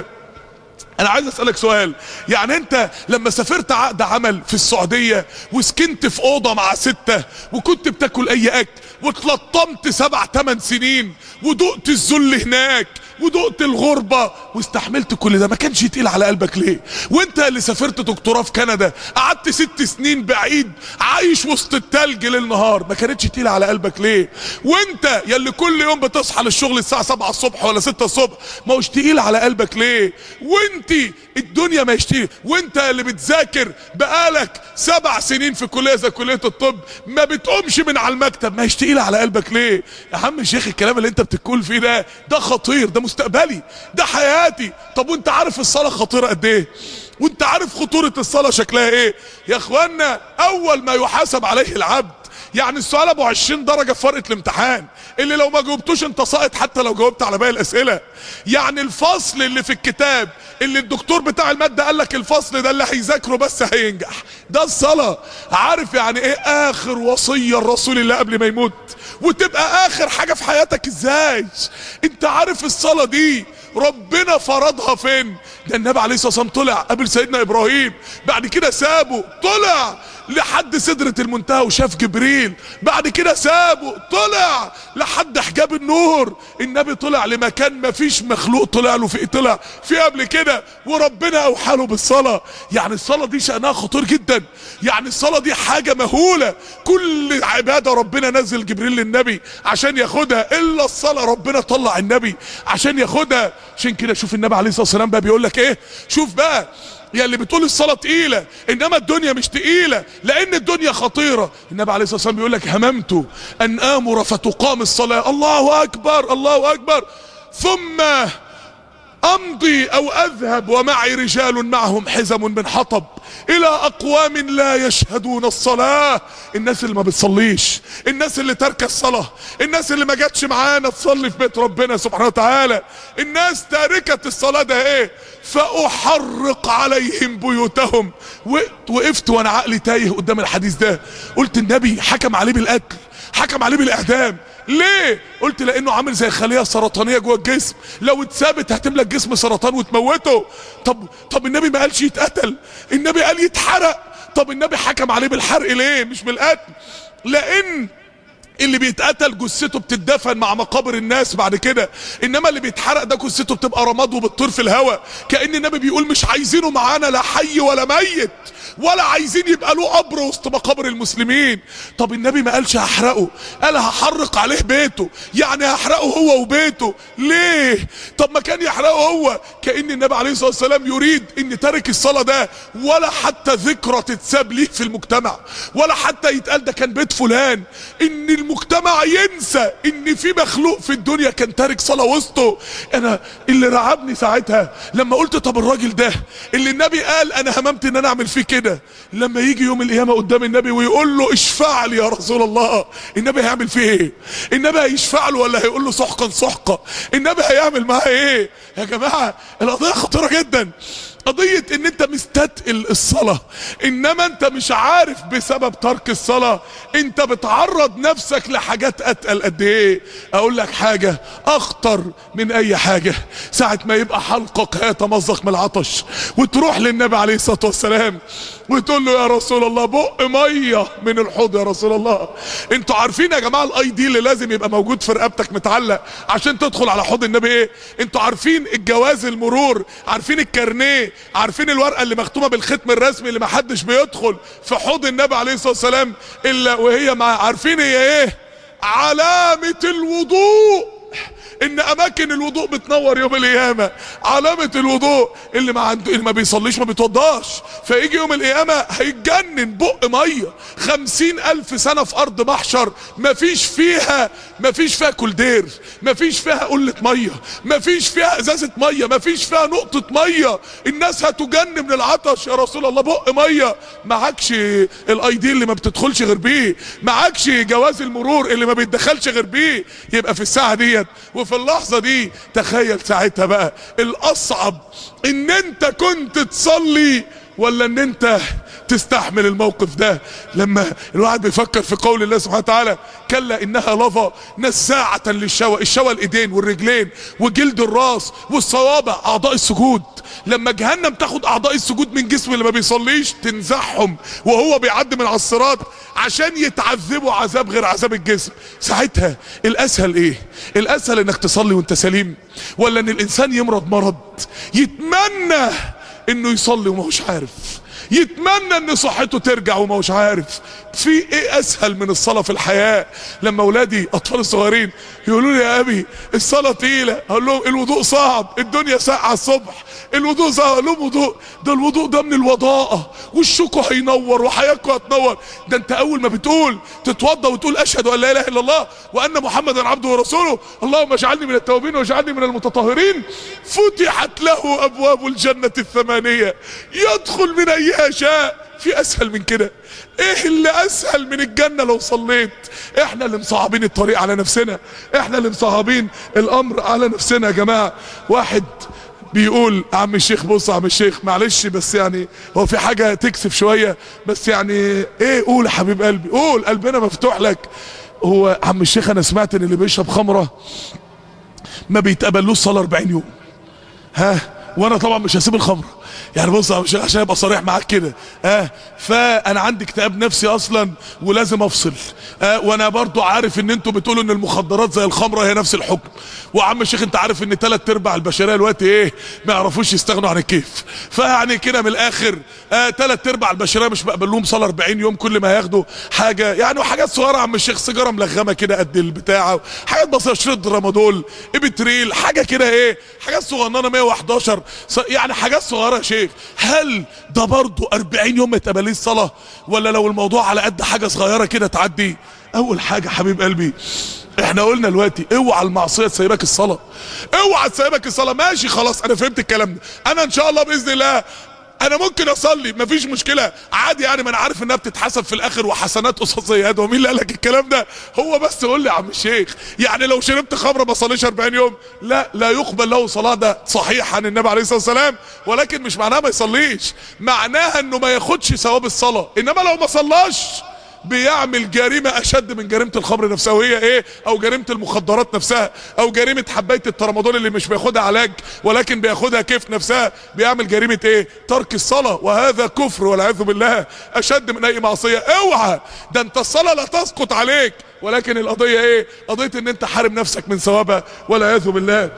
انا عايز اسألك سؤال يعني انت لما سافرت عقد عمل في السعودية وسكنت في اوضة مع ستة وكنت بتاكل اي اكل واتلطمت سبع تمن سنين ودقت الذل هناك ودقت الغربة واستحملت كل ده ما كانش تقيل على قلبك ليه وانت اللي سافرت دكتوراه في كندا قعدت ست سنين بعيد عايش وسط التلج ليل نهار ما كانتش تقيل على قلبك ليه وانت يلي كل يوم بتصحى للشغل الساعة 7 الصبح ولا 6 الصبح ما هوش تقيل على قلبك ليه وانت الدنيا ما يشتري وانت اللي بتذاكر بقالك سبع سنين في كلية زي كلية الطب ما بتقومش من على المكتب ما هيش تقيل على قلبك ليه يا عم الشيخ الكلام اللي انت بتقول فيه ده ده خطير ده مستقبلي ده حياتي طب وانت عارف الصلاة خطيرة قد ايه وانت عارف خطورة الصلاة شكلها ايه يا اخوانا اول ما يحاسب عليه العبد يعني السؤال ابو 20 درجة في ورقة الامتحان اللي لو ما جاوبتوش انت ساقط حتى لو جاوبت على باقي الاسئلة يعني الفصل اللي في الكتاب اللي الدكتور بتاع المادة قال لك الفصل ده اللي هيذاكره بس هينجح ده الصلاة عارف يعني ايه اخر وصية الرسول الله قبل ما يموت وتبقى اخر حاجة في حياتك ازاي انت عارف الصلاة دي ربنا فرضها فين ده النبي عليه الصلاه والسلام طلع قبل سيدنا ابراهيم بعد كده سابه طلع لحد سدرة المنتهى وشاف جبريل بعد كده سابه طلع لحد حجاب النور النبي طلع لمكان ما فيش مخلوق طلع له فيه طلع فيه قبل كده وربنا اوحى له بالصلاة يعني الصلاة دي شأنها خطير جدا يعني الصلاة دي حاجة مهولة كل عبادة ربنا نزل جبريل للنبي عشان ياخدها الا الصلاة ربنا طلع النبي عشان ياخدها عشان كده شوف النبي عليه الصلاة والسلام بقى بيقول لك ايه شوف بقى يا اللي بتقول الصلاة تقيلة انما الدنيا مش تقيلة لان الدنيا خطيرة النبي عليه الصلاة والسلام بيقول لك هممت ان امر فتقام الصلاة الله اكبر الله اكبر ثم امضي او اذهب ومعي رجال معهم حزم من حطب الى اقوام لا يشهدون الصلاة الناس اللي ما بتصليش الناس اللي ترك الصلاة الناس اللي ما جاتش معانا تصلي في بيت ربنا سبحانه وتعالى الناس تاركة الصلاة ده ايه فاحرق عليهم بيوتهم وقفت وانا عقلي تايه قدام الحديث ده قلت النبي حكم عليه بالقتل حكم عليه بالاعدام ليه قلت لانه عامل زي خليه سرطانيه جوه الجسم لو اتثبت هتملى الجسم سرطان وتموته طب طب النبي ما قالش يتقتل النبي قال يتحرق طب النبي حكم عليه بالحرق ليه مش بالقتل لان اللي بيتقتل جثته بتدفن مع مقابر الناس بعد كده انما اللي بيتحرق ده جثته بتبقى رماد وبتطير في الهواء كان النبي بيقول مش عايزينه معانا لا حي ولا ميت ولا عايزين يبقى له قبر وسط مقابر المسلمين طب النبي ما قالش هحرقه قال هحرق عليه بيته يعني هحرقه هو وبيته ليه طب ما كان يحرقه هو كان النبي عليه الصلاه والسلام يريد ان تارك الصلاه ده ولا حتى ذكرى تتساب ليه في المجتمع ولا حتى يتقال ده كان بيت فلان ان المجتمع ينسى ان في مخلوق في الدنيا كان تارك صلاه وسطه انا اللي رعبني ساعتها لما قلت طب الراجل ده اللي النبي قال انا هممت ان انا اعمل فيه كده لما يجي يوم القيامه قدام النبي ويقول له اشفع لي يا رسول الله النبي هيعمل فيه ايه النبي هيشفع له ولا هيقول له سحقا سحقا النبي هيعمل معاه ايه يا جماعه القضيه خطيره جدا قضية ان انت مستتقل الصلاة انما انت مش عارف بسبب ترك الصلاة انت بتعرض نفسك لحاجات اتقل قد ايه اقول لك حاجة اخطر من اي حاجة ساعة ما يبقى حلقك هيتمزق من العطش وتروح للنبي عليه الصلاة والسلام وتقول له يا رسول الله بق مية من الحوض يا رسول الله انتوا عارفين يا جماعة الاي دي اللي لازم يبقى موجود في رقبتك متعلق عشان تدخل على حوض النبي ايه انتوا عارفين الجواز المرور عارفين الكارنيه عارفين الورقه اللي مختومه بالختم الرسمي اللي محدش بيدخل في حوض النبي عليه الصلاه والسلام الا وهي مع عارفين هي ايه علامه الوضوء ان اماكن الوضوء بتنور يوم القيامه علامه الوضوء اللي ما عنده اللي ما بيصليش ما بيتوضاش فيجي يوم القيامه هيتجنن بق ميه خمسين الف سنه في ارض محشر ما فيش فيها ما فيش فيها كولدير ما فيش فيها قله ميه ما فيش فيها ازازه ميه ما فيش فيها نقطه ميه الناس هتجن من العطش يا رسول الله بق ميه معكش الاي دي اللي ما بتدخلش غير بيه معكش جواز المرور اللي ما بيتدخلش غير بيه يبقى في الساعه ديت وفي اللحظة دي تخيل ساعتها بقى الاصعب ان انت كنت تصلي ولا ان انت تستحمل الموقف ده لما الواحد بيفكر في قول الله سبحانه وتعالى كلا انها لظى نساعة للشوى الشوى الايدين والرجلين وجلد الراس والصوابع اعضاء السجود لما جهنم تاخد اعضاء السجود من جسم اللي ما بيصليش تنزعهم وهو بيعدي من على الصراط عشان يتعذبوا عذاب غير عذاب الجسم ساعتها الاسهل ايه الاسهل انك تصلي وانت سليم ولا ان الانسان يمرض مرض يتمنى انه يصلي وما هوش عارف يتمنى ان صحته ترجع وما هوش عارف في ايه اسهل من الصلاه في الحياه لما اولادي اطفال صغيرين يقولوا لي يا ابي الصلاه تقيله اقول لهم الوضوء صعب الدنيا ساقعه الصبح الوضوء صعب اقول لهم وضوء ده الوضوء ده من الوضاءه وشكوا هينور وحياتكم هتنور ده انت اول ما بتقول تتوضى وتقول اشهد ان لا اله الا الله وان محمدا عبده ورسوله اللهم اجعلني من التوابين واجعلني من المتطهرين فتحت له ابواب الجنه الثمانيه يدخل من ايها شاء في اسهل من كده ايه اللي اسهل من الجنة لو صليت احنا اللي مصعبين الطريق على نفسنا احنا اللي مصعبين الامر على نفسنا يا جماعة واحد بيقول عم الشيخ بص عم الشيخ معلش بس يعني هو في حاجة تكسف شوية بس يعني ايه قول يا حبيب قلبي قول قلبنا مفتوح لك هو عم الشيخ انا سمعت ان اللي بيشرب خمرة ما بيتقبلوش صلاة 40 يوم ها وانا طبعا مش هسيب الخمر يعني بص يا شيخ عشان ابقى صريح معاك كده اه فانا عندي اكتئاب نفسي اصلا ولازم افصل اه وانا برضو عارف ان انتوا بتقولوا ان المخدرات زي الخمره هي نفس الحكم وعم الشيخ انت عارف ان ثلاث ارباع البشريه دلوقتي ايه ما يعرفوش يستغنوا عن الكيف فيعني كده من الاخر اه ثلاث ارباع البشريه مش مقبل لهم صلاه 40 يوم كل ما ياخدوا حاجه يعني وحاجات صغيره عم الشيخ سيجاره ملغمه كده قد البتاع حاجات بسيطه شريط رمادول ابتريل حاجه كده ايه حاجات صغننه 111 يعني حاجات صغيره يا شيخ هل ده برضه 40 يوم ما يتقبليش صلاه ولا لو الموضوع على قد حاجه صغيره كده تعدي اول حاجه حبيب قلبي احنا قلنا دلوقتي اوعى المعصيه تسيبك الصلاه اوعى تسيبك الصلاه ماشي خلاص انا فهمت الكلام ده انا ان شاء الله باذن الله انا ممكن اصلي مفيش مشكله عادي يعني ما انا عارف انها بتتحسب في الاخر وحسنات قصاد سيئات ومين اللي قال لك الكلام ده هو بس قول لي يا عم الشيخ يعني لو شربت خمره ما صليش 40 يوم لا لا يقبل له صلاه ده صحيح عن النبي عليه الصلاه والسلام ولكن مش معناها ما يصليش معناها انه ما ياخدش ثواب الصلاه انما لو ما صلاش بيعمل جريمة اشد من جريمة الخمر نفسها وهي ايه او جريمة المخدرات نفسها او جريمة حباية الترامادول اللي مش بياخدها علاج ولكن بياخدها كيف نفسها بيعمل جريمة ايه ترك الصلاة وهذا كفر والعياذ بالله اشد من اي معصية اوعى ده انت الصلاة لا تسقط عليك ولكن القضية ايه قضية ان انت حارم نفسك من ثوابها والعياذ بالله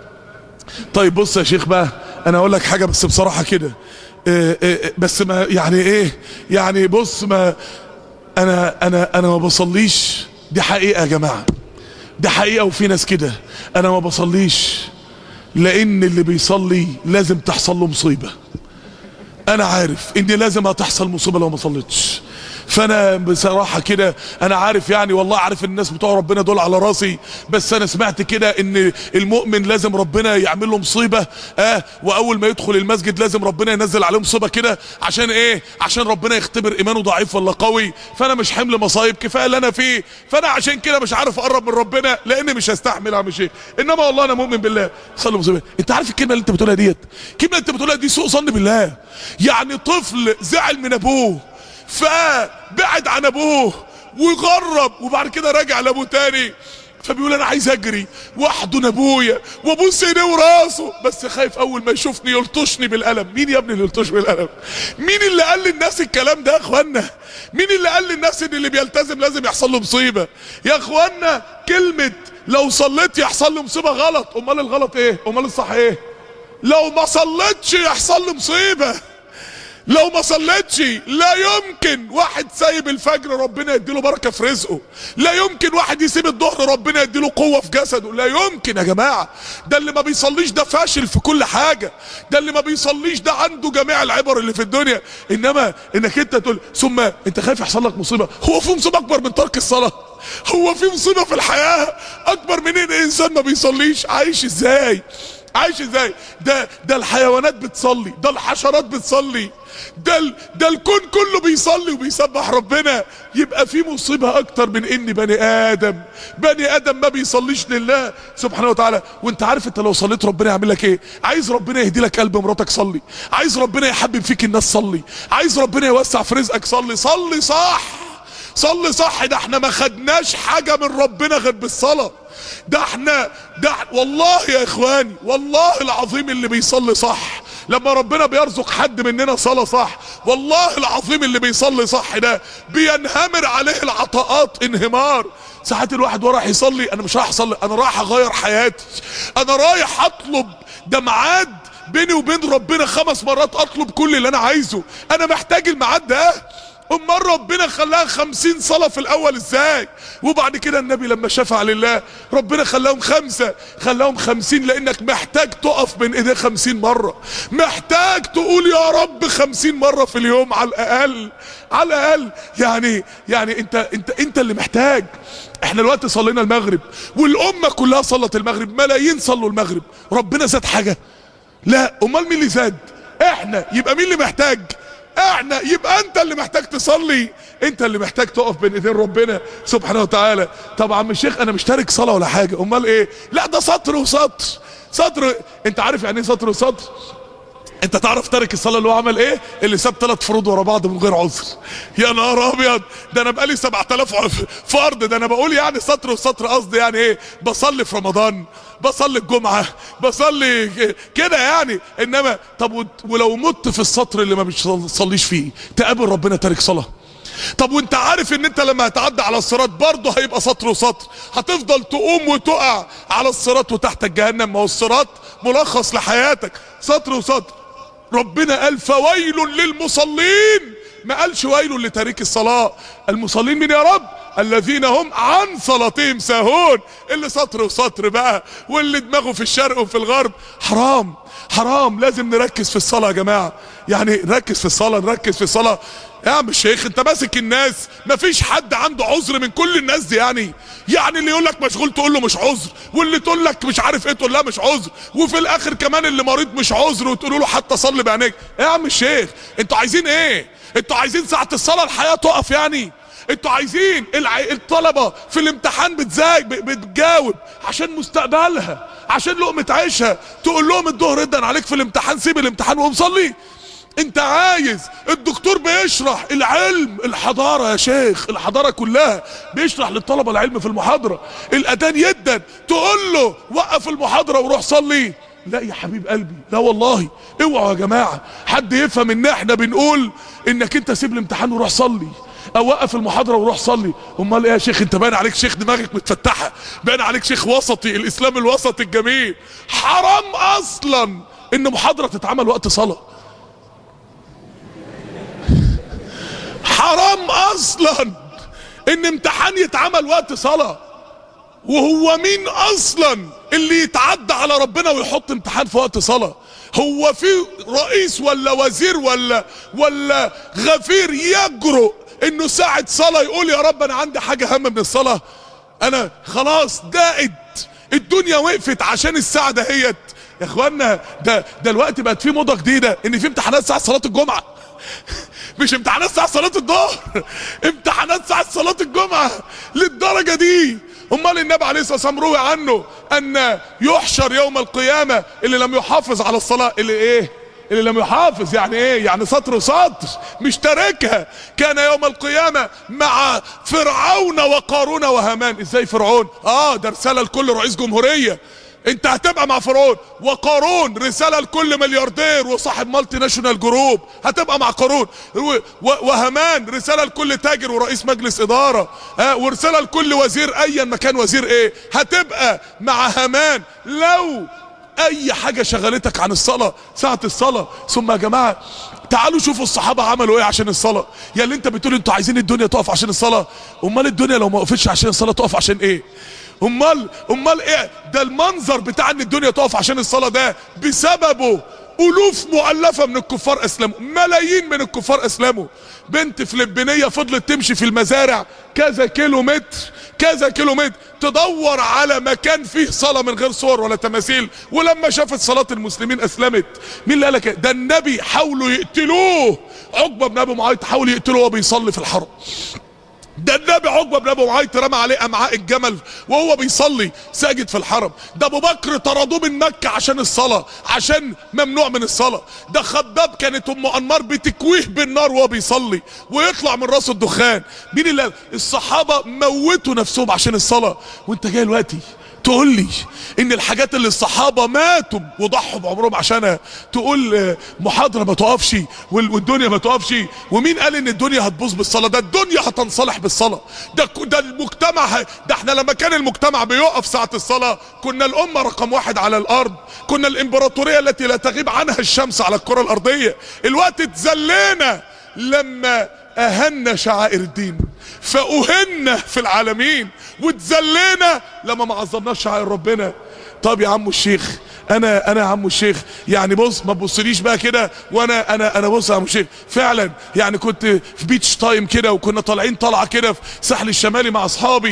طيب بص يا شيخ بقى انا اقول لك حاجة بس بصراحة كده إيه إيه بس ما يعني ايه يعني بص ما انا انا انا ما بصليش دي حقيقه يا جماعه دي حقيقه وفي ناس كده انا ما بصليش لان اللي بيصلي لازم تحصل له مصيبه انا عارف ان لازم هتحصل مصيبه لو ما صليتش فانا بصراحه كده انا عارف يعني والله عارف الناس بتوع ربنا دول على راسي بس انا سمعت كده ان المؤمن لازم ربنا يعمل له مصيبه اه واول ما يدخل المسجد لازم ربنا ينزل عليه مصيبه كده عشان ايه عشان ربنا يختبر ايمانه ضعيف ولا قوي فانا مش حمل مصايب كفايه اللي انا فيه فانا عشان كده مش عارف اقرب من ربنا لان مش هستحمل اعمل شيء انما والله انا مؤمن بالله صلي مصيبه انت عارف الكلمه اللي انت بتقولها ديت الكلمه اللي انت بتقولها دي سوء ظن بالله يعني طفل زعل من ابوه فبعد عن ابوه وغرب وبعد كده رجع لابوه تاني فبيقول انا عايز اجري واحضن ابويا وابوس ايديه وراسه بس خايف اول ما يشوفني يلطشني بالقلم مين يا ابني اللي يلطش بالقلم مين اللي قال للناس الكلام ده يا اخوانا مين اللي قال للناس ان اللي بيلتزم لازم يحصل له مصيبه يا اخوانا كلمه لو صليت يحصل له مصيبه غلط امال الغلط ايه امال الصح ايه لو ما صليتش يحصل له مصيبه لو ما صليتش لا يمكن واحد سايب الفجر ربنا يديله بركه في رزقه لا يمكن واحد يسيب الظهر ربنا يديله قوه في جسده لا يمكن يا جماعه ده اللي ما بيصليش ده فاشل في كل حاجه ده اللي ما بيصليش ده عنده جميع العبر اللي في الدنيا انما انك انت تقول ثم انت خايف يحصل لك مصيبه هو في مصيبه اكبر من ترك الصلاه هو في مصيبه في الحياه اكبر من ان انسان ما بيصليش عايش ازاي عايش ازاي ده ده الحيوانات بتصلي ده الحشرات بتصلي ده ال... ده الكون كله بيصلي وبيسبح ربنا يبقى في مصيبه اكتر من ان بني ادم بني ادم ما بيصليش لله سبحانه وتعالى وانت عارف انت لو صليت ربنا يعمل لك ايه عايز ربنا يهدي لك قلب مراتك صلي عايز ربنا يحبب فيك الناس صلي عايز ربنا يوسع في رزقك صلي صلي صح صلي صح ده احنا ما خدناش حاجه من ربنا غير بالصلاه ده احنا ده والله يا اخواني والله العظيم اللي بيصلي صح لما ربنا بيرزق حد مننا صلاة صح والله العظيم اللي بيصلي صح ده بينهمر عليه العطاءات انهمار ساعات الواحد وراح يصلي انا مش رايح اصلي انا رايح اغير حياتي انا رايح اطلب ده ميعاد بيني وبين ربنا خمس مرات اطلب كل اللي انا عايزه انا محتاج الميعاد ده امال ربنا خلاها خمسين صلاة في الاول ازاي وبعد كده النبي لما شفع لله ربنا خلاهم خمسة خلاهم خمسين لانك محتاج تقف بين ايديه خمسين مرة محتاج تقول يا رب خمسين مرة في اليوم على الاقل على الاقل يعني يعني انت انت انت اللي محتاج احنا دلوقتي صلينا المغرب والامة كلها صلت المغرب ملايين صلوا المغرب ربنا زاد حاجة لا امال مين اللي زاد احنا يبقى مين اللي محتاج احنا يبقى انت اللي محتاج تصلي انت اللي محتاج تقف بين ايدين ربنا سبحانه وتعالى طب عم الشيخ انا مش تارك صلاه ولا حاجه امال ايه لا ده سطر وسطر سطر انت عارف يعني ايه سطر وسطر انت تعرف تارك الصلاه اللي هو عمل ايه اللي ساب ثلاث فروض ورا بعض من غير عذر يا نهار ابيض ده انا بقالي 7000 فرض ده انا بقول يعني سطر وسطر قصدي يعني ايه بصلي في رمضان بصلي الجمعه بصلي كده يعني انما طب ولو مت في السطر اللي ما بتصليش فيه تقابل ربنا تارك صلاه طب وانت عارف ان انت لما هتعدي على الصراط برضه هيبقى سطر وسطر هتفضل تقوم وتقع على الصراط وتحت الجهنم ما هو الصراط ملخص لحياتك سطر وسطر ربنا قال فويل للمصلين ما قالش ويل لتارك الصلاة المصلين مين يا رب الذين هم عن صلاتهم ساهون اللي سطر وسطر بقى واللي دماغه في الشرق وفي الغرب حرام حرام لازم نركز في الصلاة يا جماعة يعني نركز في الصلاة نركز في الصلاة يا عم الشيخ انت ماسك الناس مفيش حد عنده عذر من كل الناس دي يعني يعني اللي يقول لك مشغول تقول له مش عذر واللي تقول لك مش عارف ايه تقول لها مش عذر وفي الاخر كمان اللي مريض مش عذر وتقولوا له حتى صلي بعينيك يا عم الشيخ انتوا عايزين ايه انتوا عايزين ساعة الصلاة الحياة تقف يعني انتوا عايزين الع... الطلبة في الامتحان بتزاي بتجاوب عشان مستقبلها عشان لقمة عيشها تقول لهم الظهر ادن عليك في الامتحان سيب الامتحان وقوم صلي انت عايز الدكتور بيشرح العلم الحضارة يا شيخ الحضارة كلها بيشرح للطلبة العلم في المحاضرة الاذان يدن تقول له وقف المحاضرة وروح صلي لا يا حبيب قلبي لا والله اوعوا يا جماعة حد يفهم ان احنا بنقول انك انت سيب الامتحان وروح صلي او وقف المحاضره وروح صلي امال ايه يا شيخ انت باين عليك شيخ دماغك متفتحه باين عليك شيخ وسطي الاسلام الوسطي الجميل حرام اصلا ان محاضره تتعمل وقت صلاه حرام اصلا ان امتحان يتعمل وقت صلاه وهو مين اصلا اللي يتعدى على ربنا ويحط امتحان في وقت صلاه هو في رئيس ولا وزير ولا ولا غفير يجرؤ انه ساعة صلاة يقول يا رب انا عندي حاجة اهم من الصلاة انا خلاص دائد الدنيا وقفت عشان الساعة دهيت يا اخوانا ده ده الوقت بقت في موضة جديدة ان في امتحانات ساعة صلاة الجمعة مش امتحانات ساعة صلاة الظهر امتحانات ساعة صلاة الجمعة للدرجة دي امال النبي عليه الصلاة والسلام روي عنه ان يحشر يوم القيامة اللي لم يحافظ على الصلاة اللي ايه اللي لم يحافظ يعني ايه يعني سطر وسطر مش تاركها كان يوم القيامة مع فرعون وقارون وهامان ازاي فرعون اه ده رسالة لكل رئيس جمهورية انت هتبقى مع فرعون وقارون رسالة لكل ملياردير وصاحب مالتي ناشونال جروب هتبقى مع قارون وهمان رسالة لكل تاجر ورئيس مجلس ادارة اه ورسالة لكل وزير ايا مكان وزير ايه هتبقى مع هامان لو اي حاجة شغلتك عن الصلاة ساعة الصلاة ثم يا جماعة تعالوا شوفوا الصحابة عملوا ايه عشان الصلاة يا اللي انت بتقول انتوا عايزين الدنيا تقف عشان الصلاة امال الدنيا لو ما وقفتش عشان الصلاة تقف عشان ايه امال امال ايه ده المنظر بتاع ان الدنيا تقف عشان الصلاة ده بسببه الوف مؤلفة من الكفار اسلموا ملايين من الكفار اسلموا بنت فلبينية فضلت تمشي في المزارع كذا كيلو متر كذا كيلو متر تدور على مكان فيه صلاة من غير صور ولا تماثيل ولما شافت صلاة المسلمين اسلمت مين اللي قالك ده النبي حاولوا يقتلوه عقبة بن ابي معيط حاول يقتلوه وهو بيصلي في الحرم ده النبي عقبه بن ابي معيط رمى عليه امعاء الجمل وهو بيصلي ساجد في الحرم ده ابو بكر طردوه من مكه عشان الصلاه عشان ممنوع من الصلاه ده خباب كانت ام انمار بتكويه بالنار وهو بيصلي ويطلع من راسه الدخان مين اللي الصحابه موتوا نفسهم عشان الصلاه وانت جاي دلوقتي تقول لي ان الحاجات اللي الصحابة ماتوا وضحوا بعمرهم عشانها تقول محاضرة ما تقفش والدنيا ما تقفش ومين قال ان الدنيا هتبوظ بالصلاة ده الدنيا هتنصلح بالصلاة ده ده المجتمع ه... ده احنا لما كان المجتمع بيقف ساعة الصلاة كنا الامة رقم واحد على الارض كنا الامبراطورية التي لا تغيب عنها الشمس على الكرة الارضية الوقت اتذلينا لما اهنا شعائر الدين فاهنا في العالمين واتذلينا لما ما عظمناش شعائر ربنا طب يا عم الشيخ انا انا يا عم الشيخ يعني بص ما تبصليش بقى كده وانا انا انا بص يا عم الشيخ فعلا يعني كنت في بيتش تايم كده وكنا طالعين طلعه كده في الساحل الشمالي مع اصحابي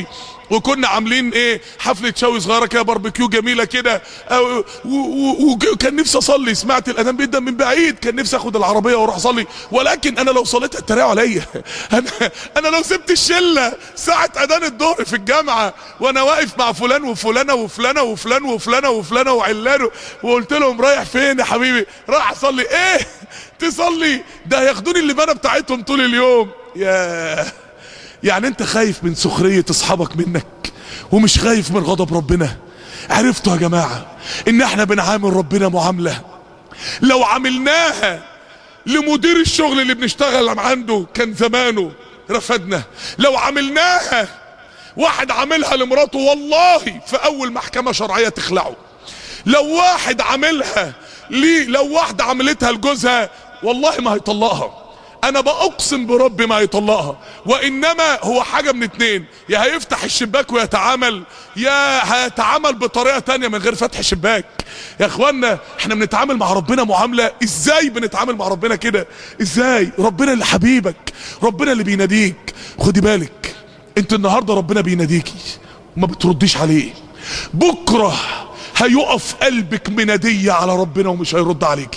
وكنا عاملين ايه حفله شوي صغيره كده باربيكيو جميله كده أو- و- و- وكان نفسي اصلي سمعت الاذان بيدا من بعيد كان نفسي اخد العربيه واروح اصلي ولكن انا لو صليت هتريقوا عليا انا انا لو سبت الشله ساعه اذان الظهر في الجامعه وانا واقف مع فلان وفلانه وفلانه وفلان وفلانه وفلانه وعلانه وقلت لهم رايح فين يا حبيبي رايح اصلي ايه تصلي ده هياخدوني اللبانه بتاعتهم طول اليوم ياه يعني انت خايف من سخرية اصحابك منك ومش خايف من غضب ربنا عرفتوا يا جماعة ان احنا بنعامل ربنا معاملة لو عملناها لمدير الشغل اللي بنشتغل عنده كان زمانه رفدنا لو عملناها واحد عاملها لمراته والله في اول محكمة شرعية تخلعه لو واحد عاملها ليه لو واحدة عملتها لجوزها والله ما هيطلقها انا بأقسم بربي ما هيطلقها وانما هو حاجة من اتنين يا هيفتح الشباك ويتعامل يا هيتعامل بطريقة تانية من غير فتح الشباك يا اخوانا احنا بنتعامل مع ربنا معاملة ازاي بنتعامل مع ربنا كده ازاي ربنا اللي حبيبك ربنا اللي بيناديك خدي بالك انت النهاردة ربنا بيناديكي وما بترديش عليه بكرة هيقف قلبك منادية على ربنا ومش هيرد عليكي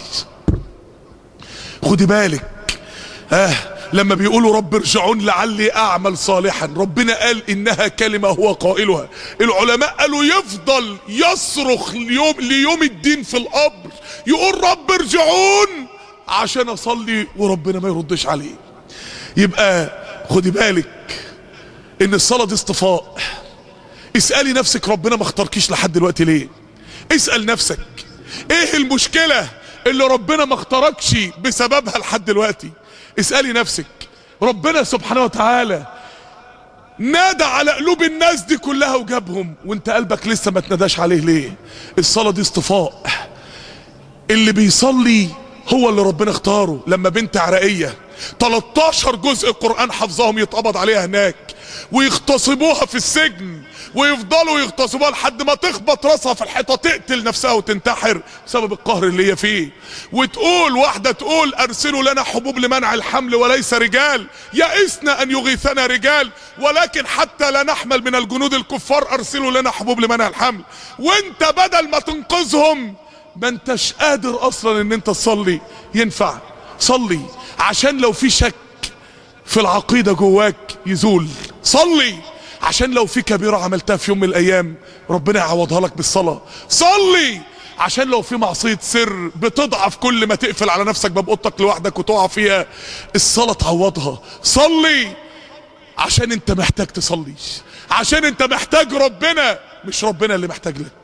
خدي بالك اه لما بيقولوا رب ارجعون لعلي اعمل صالحا ربنا قال انها كلمة هو قائلها العلماء قالوا يفضل يصرخ ليوم, ليوم الدين في القبر يقول رب ارجعون عشان اصلي وربنا ما يردش عليه يبقى خدي بالك ان الصلاة دي اصطفاء اسألي نفسك ربنا ما اختاركيش لحد دلوقتي ليه اسأل نفسك ايه المشكلة اللي ربنا ما اختاركش بسببها لحد دلوقتي اسألي نفسك ربنا سبحانه وتعالى نادى على قلوب الناس دي كلها وجابهم وانت قلبك لسه ما تناداش عليه ليه الصلاة دي اصطفاء اللي بيصلي هو اللي ربنا اختاره لما بنت عراقية 13 جزء قرآن حفظهم يتقبض عليها هناك ويغتصبوها في السجن ويفضلوا يغتصبوها لحد ما تخبط راسها في الحيطة تقتل نفسها وتنتحر بسبب القهر اللي هي فيه وتقول واحدة تقول ارسلوا لنا حبوب لمنع الحمل وليس رجال يئسنا ان يغيثنا رجال ولكن حتى لا نحمل من الجنود الكفار ارسلوا لنا حبوب لمنع الحمل وانت بدل ما تنقذهم ما انتش قادر اصلا ان انت تصلي ينفع صلي عشان لو في شك في العقيدة جواك يزول صلي عشان لو في كبيرة عملتها في يوم من الايام ربنا يعوضها لك بالصلاة صلي عشان لو في معصية سر بتضعف كل ما تقفل على نفسك باب اوضتك لوحدك وتقع فيها الصلاة تعوضها صلي عشان انت محتاج تصلي عشان انت محتاج ربنا مش ربنا اللي محتاج لك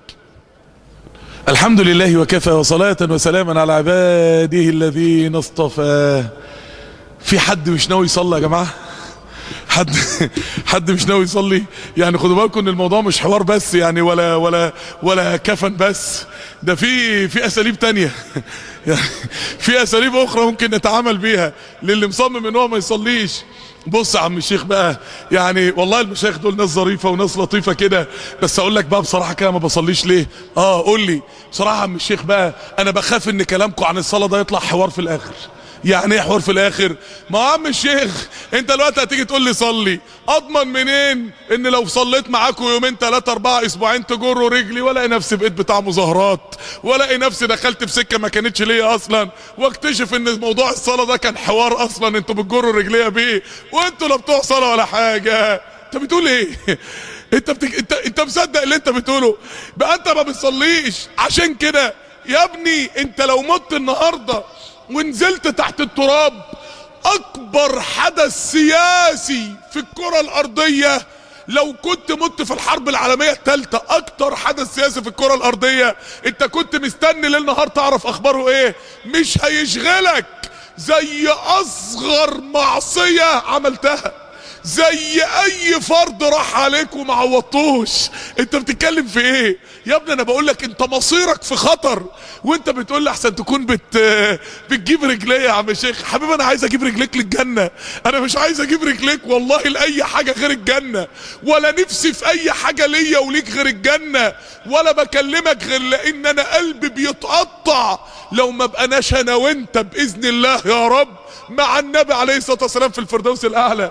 الحمد لله وكفى وصلاة وسلاما على عباده الذين اصطفى في حد مش ناوي يصلي يا جماعة حد حد مش ناوي يصلي يعني خدوا بالكم ان الموضوع مش حوار بس يعني ولا ولا ولا كفن بس ده في في اساليب تانية يعني في اساليب اخرى ممكن نتعامل بيها للي مصمم ان هو ما يصليش بص يا عم الشيخ بقى يعني والله المشايخ دول ناس ظريفه وناس لطيفه كده بس اقول لك بقى بصراحه كده ما بصليش ليه اه قول لي بصراحه يا عم الشيخ بقى انا بخاف ان كلامكم عن الصلاه ده يطلع حوار في الاخر يعني ايه حوار في الاخر ما عم الشيخ انت دلوقتي هتيجي تقول لي صلي اضمن منين ان لو صليت معاكم يومين ثلاثة اربعة اسبوعين تجروا رجلي والاقي نفسي بقيت بتاع مظاهرات والاقي نفسي دخلت في سكة ما كانتش ليا اصلا واكتشف ان موضوع الصلاة ده كان حوار اصلا انتوا بتجروا رجليا بيه وانتوا لا بتوع صلاة ولا حاجة انت بتقول ايه انت بتك... انت انت مصدق اللي انت بتقوله بقى انت ما بتصليش عشان كده يا ابني انت لو مت النهارده ونزلت تحت التراب اكبر حدث سياسي في الكرة الارضية لو كنت مت في الحرب العالمية الثالثة اكتر حدث سياسي في الكرة الارضية انت كنت مستني ليل نهار تعرف اخباره ايه مش هيشغلك زي اصغر معصية عملتها زي اي فرض راح عليك وما عوضتوش انت بتتكلم في ايه يا ابني انا بقول لك انت مصيرك في خطر وانت بتقول لي احسن تكون بت بتجيب رجليه يا عم شيخ حبيبي انا عايز اجيب رجليك للجنه انا مش عايز اجيب رجليك والله لاي حاجه غير الجنه ولا نفسي في اي حاجه ليا وليك غير الجنه ولا بكلمك غير لان انا قلبي بيتقطع لو ما بقناش انا وانت باذن الله يا رب مع النبي عليه الصلاه والسلام في الفردوس الاعلى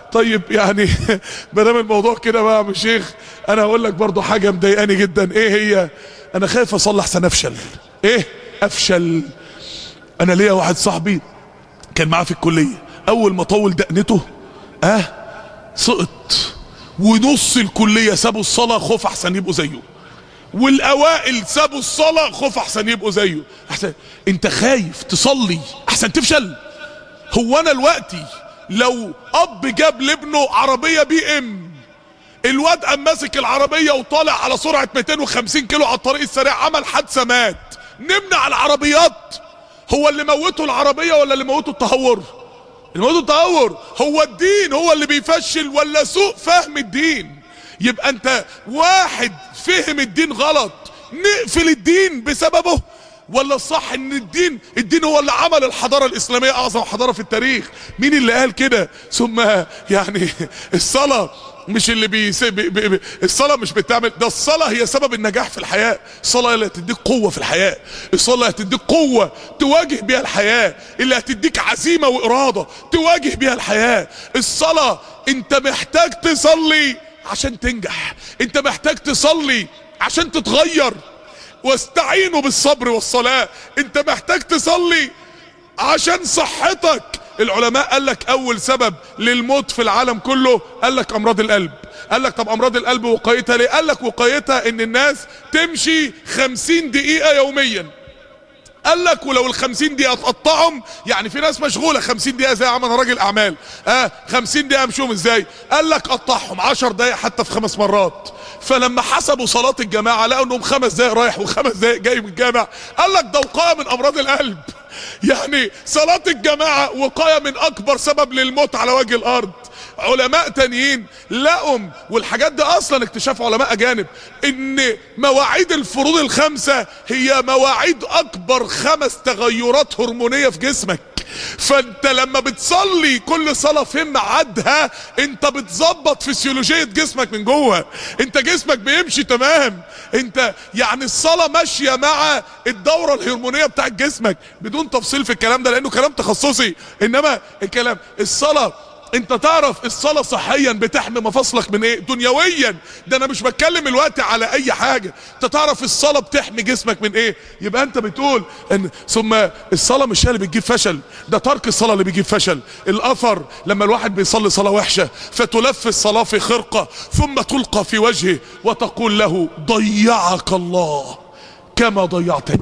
طيب يعني ما دام الموضوع كده بقى يا عم الشيخ انا هقول لك برضو حاجه مضايقاني جدا ايه هي انا خايف اصلح احسن افشل ايه افشل انا ليا واحد صاحبي كان معاه في الكليه اول ما طول دقنته اه سقط ونص الكليه سابوا الصلاه خوف احسن يبقوا زيه والاوائل سابوا الصلاه خوف احسن يبقوا زيه احسن انت خايف تصلي احسن تفشل هو انا دلوقتي لو اب جاب لابنه عربيه بي ام الواد قام ماسك العربيه وطالع على سرعه 250 كيلو على الطريق السريع عمل حادثه مات نمنع العربيات هو اللي موته العربيه ولا اللي موته التهور اللي موته التهور هو الدين هو اللي بيفشل ولا سوء فهم الدين يبقى انت واحد فهم الدين غلط نقفل الدين بسببه ولا الصح ان الدين الدين هو اللي عمل الحضاره الاسلاميه اعظم حضاره في التاريخ مين اللي قال كده ثم يعني الصلاه مش اللي بيس... بي... بي... بي... الصلاه مش بتعمل ده الصلاه هي سبب النجاح في الحياه الصلاه اللي هتديك قوه في الحياه الصلاه اللي هتديك قوه تواجه بيها الحياه اللي هتديك عزيمه واراده تواجه بيها الحياه الصلاه انت محتاج تصلي عشان تنجح انت محتاج تصلي عشان تتغير واستعينوا بالصبر والصلاة انت محتاج تصلي عشان صحتك العلماء قال لك اول سبب للموت في العالم كله قال لك امراض القلب قال لك طب امراض القلب وقايتها ليه قال لك وقايتها ان الناس تمشي خمسين دقيقة يوميا قال لك ولو ال 50 دقيقة تقطعهم يعني في ناس مشغولة 50 دقيقة زي عمل راجل اعمال اه 50 دقيقة امشيهم ازاي قال لك قطعهم 10 دقايق حتى في خمس مرات فلما حسبوا صلاة الجماعة لقوا انهم خمس دقايق رايح وخمس دقايق جاي من الجامع قال لك ده وقاية من امراض القلب يعني صلاة الجماعة وقاية من اكبر سبب للموت على وجه الارض علماء تانيين لقوا والحاجات دي اصلا اكتشاف علماء اجانب ان مواعيد الفروض الخمسة هي مواعيد اكبر خمس تغيرات هرمونية في جسمك فانت لما بتصلي كل صلاة في ميعادها انت بتظبط فسيولوجية جسمك من جوه انت جسمك بيمشي تمام انت يعني الصلاة ماشية مع الدورة الهرمونية بتاعت جسمك بدون تفصيل في الكلام ده لانه كلام تخصصي انما الكلام الصلاة انت تعرف الصلاة صحيا بتحمي مفاصلك من ايه دنيويا ده انا مش بتكلم الوقت على اي حاجة انت تعرف الصلاة بتحمي جسمك من ايه يبقى انت بتقول ان ثم الصلاة مش هي اللي بتجيب فشل ده ترك الصلاة اللي بيجيب فشل الاثر لما الواحد بيصلي صلاة وحشة فتلف الصلاة في خرقة ثم تلقى في وجهه وتقول له ضيعك الله كما ضيعتني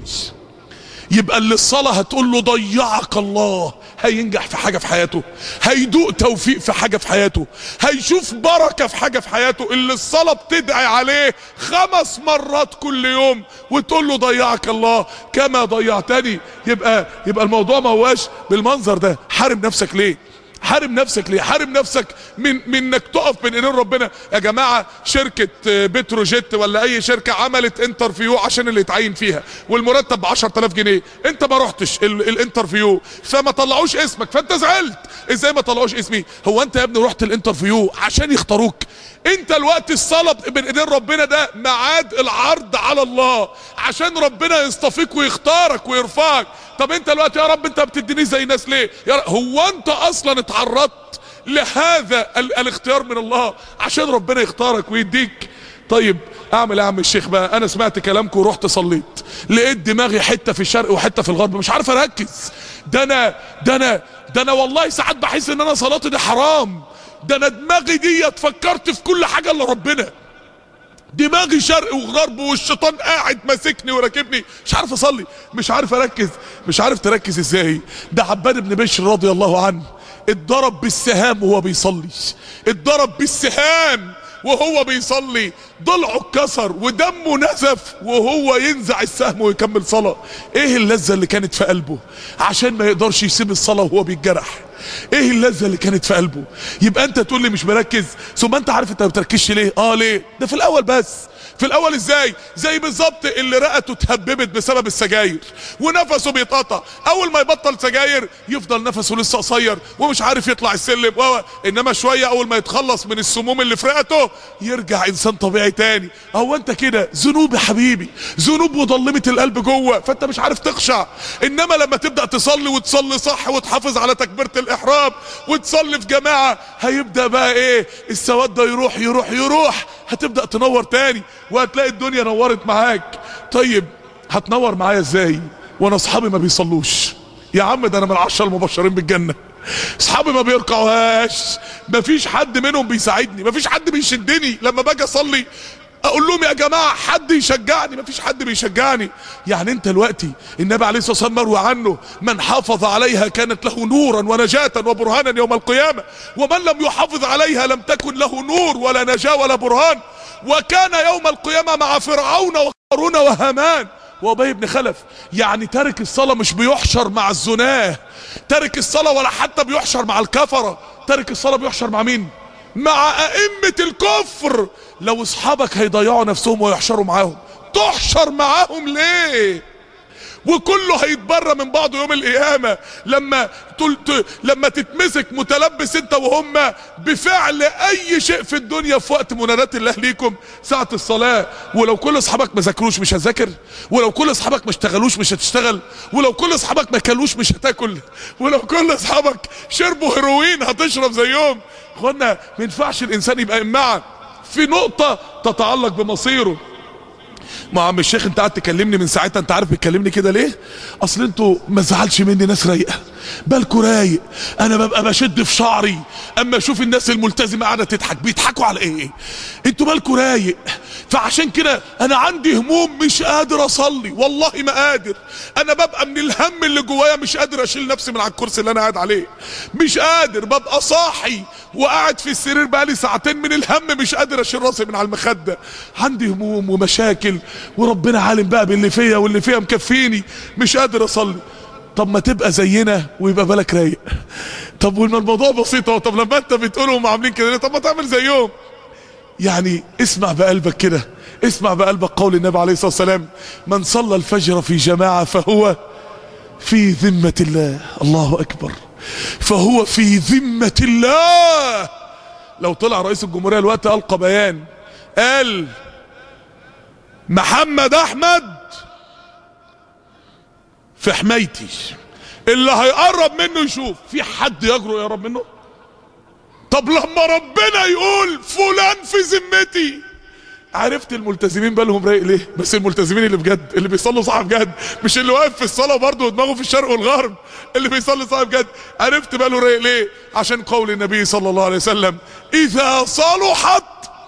يبقى اللي الصلاة هتقول له ضيعك الله هينجح في حاجة في حياته هيدوق توفيق في حاجة في حياته هيشوف بركة في حاجة في حياته اللي الصلاة بتدعي عليه خمس مرات كل يوم وتقول له ضيعك الله كما ضيعتني يبقى يبقى الموضوع ما هواش بالمنظر ده حارم نفسك ليه حارم نفسك ليه حارم نفسك من من انك تقف بين ايدين ربنا يا جماعه شركه بتروجيت ولا اي شركه عملت انترفيو عشان اللي يتعين فيها والمرتب ب 10000 جنيه انت ما رحتش ال الانترفيو فما طلعوش اسمك فانت زعلت ازاي ما طلعوش اسمي هو انت يا ابني رحت الانترفيو عشان يختاروك انت الوقت الصلاه بين ايدين ربنا ده ميعاد العرض على الله عشان ربنا يصطفيك ويختارك ويرفعك طب انت الوقت يا رب انت بتديني زي ناس ليه يا رب هو انت اصلا اتعرضت لهذا ال الاختيار من الله عشان ربنا يختارك ويديك طيب اعمل ايه يا عم الشيخ بقى انا سمعت كلامكم ورحت صليت لقيت دماغي حته في الشرق وحته في الغرب مش عارف اركز ده انا ده انا ده انا والله ساعات بحس ان انا صلاتي دي حرام ده انا دماغي دي فكرت في كل حاجه الا ربنا دماغي شرق وغرب والشيطان قاعد ماسكني وراكبني مش عارف اصلي مش عارف اركز مش عارف تركز ازاي ده عباد بن بشر رضي الله عنه اتضرب بالسهام وهو بيصلي اتضرب بالسهام وهو بيصلي ضلعه اتكسر ودمه نزف وهو ينزع السهم ويكمل صلاة ايه اللذة اللي كانت في قلبه عشان ما يقدرش يسيب الصلاة وهو بيتجرح ايه اللذة اللي كانت في قلبه يبقى انت تقول لي مش مركز ثم انت عارف انت ما بتركزش ليه اه ليه ده في الاول بس في الاول ازاي زي بالظبط اللي رئته اتهببت بسبب السجاير ونفسه بيتقطع اول ما يبطل سجاير يفضل نفسه لسه قصير ومش عارف يطلع السلم و انما شويه اول ما يتخلص من السموم اللي في رئته يرجع انسان طبيعي ايه تاني هو انت كده ذنوب يا حبيبي ذنوب وضلمت القلب جوه فانت مش عارف تخشع انما لما تبدا تصلي وتصلي صح وتحافظ على تكبيره الاحرام وتصلي في جماعه هيبدا بقى ايه السواد ده يروح يروح يروح هتبدا تنور تاني وهتلاقي الدنيا نورت معاك طيب هتنور معايا ازاي وانا اصحابي ما بيصلوش يا عم ده انا من العشرة المبشرين بالجنة اصحابي ما بيركعوهاش مفيش حد منهم بيساعدني مفيش حد بيشدني لما باجي اصلي اقول لهم يا جماعه حد يشجعني مفيش حد بيشجعني يعني انت دلوقتي النبي عليه الصلاه والسلام مروي عنه من حافظ عليها كانت له نورا ونجاه وبرهانا يوم القيامه ومن لم يحافظ عليها لم تكن له نور ولا نجاه ولا برهان وكان يوم القيامه مع فرعون وقارون وهامان وابي بن خلف يعني تارك الصلاة مش بيحشر مع الزناه تارك الصلاة ولا حتى بيحشر مع الكفرة تارك الصلاة بيحشر مع مين مع ائمة الكفر لو اصحابك هيضيعوا نفسهم ويحشروا معاهم تحشر معاهم ليه وكله هيتبرى من بعضه يوم القيامة لما تلت لما تتمسك متلبس انت وهم بفعل اي شيء في الدنيا في وقت منادات الله ليكم ساعة الصلاة ولو كل اصحابك ما ذاكروش مش هتذاكر ولو كل اصحابك ما اشتغلوش مش هتشتغل ولو كل اصحابك ما كلوش مش هتاكل ولو كل اصحابك شربوا هيروين هتشرب زيهم اخوانا ما ينفعش الانسان يبقى امعة في نقطة تتعلق بمصيره ما عم الشيخ انت قاعد تكلمني من ساعتها انت عارف بتكلمني كده ليه اصل انتوا ما زعلش مني ناس رايقه بالكوا رايق انا ببقى بشد في شعري اما اشوف الناس الملتزمه قاعده تضحك بيضحكوا على ايه انتوا بالكوا رايق فعشان كده انا عندي هموم مش قادر اصلي والله ما قادر انا ببقى من الهم اللي جوايا مش قادر اشيل نفسي من على الكرسي اللي انا قاعد عليه مش قادر ببقى صاحي وقاعد في السرير بقالي ساعتين من الهم مش قادر اشيل راسي من على المخده عندي هموم ومشاكل وربنا عالم بقى باللي فيا واللي فيا مكفيني مش قادر اصلي طب ما تبقى زينا ويبقى بالك رايق طب والموضوع بسيط اهو طب لما انت بتقولهم عاملين كده طب ما تعمل زيهم يعني اسمع بقلبك كده اسمع بقلبك قول النبي عليه الصلاه والسلام من صلى الفجر في جماعه فهو في ذمه الله الله اكبر فهو في ذمه الله لو طلع رئيس الجمهوريه الوقت القى بيان قال محمد احمد في حمايتي اللي هيقرب منه يشوف في حد يجرؤ يقرب منه طب لما ربنا يقول فلان في ذمتي عرفت الملتزمين بالهم رايق ليه بس الملتزمين اللي بجد اللي بيصلوا صح بجد مش اللي واقف في الصلاه برضه ودماغه في الشرق والغرب اللي بيصلي صح بجد عرفت باله رايق ليه عشان قول النبي صلى الله عليه وسلم اذا صلحت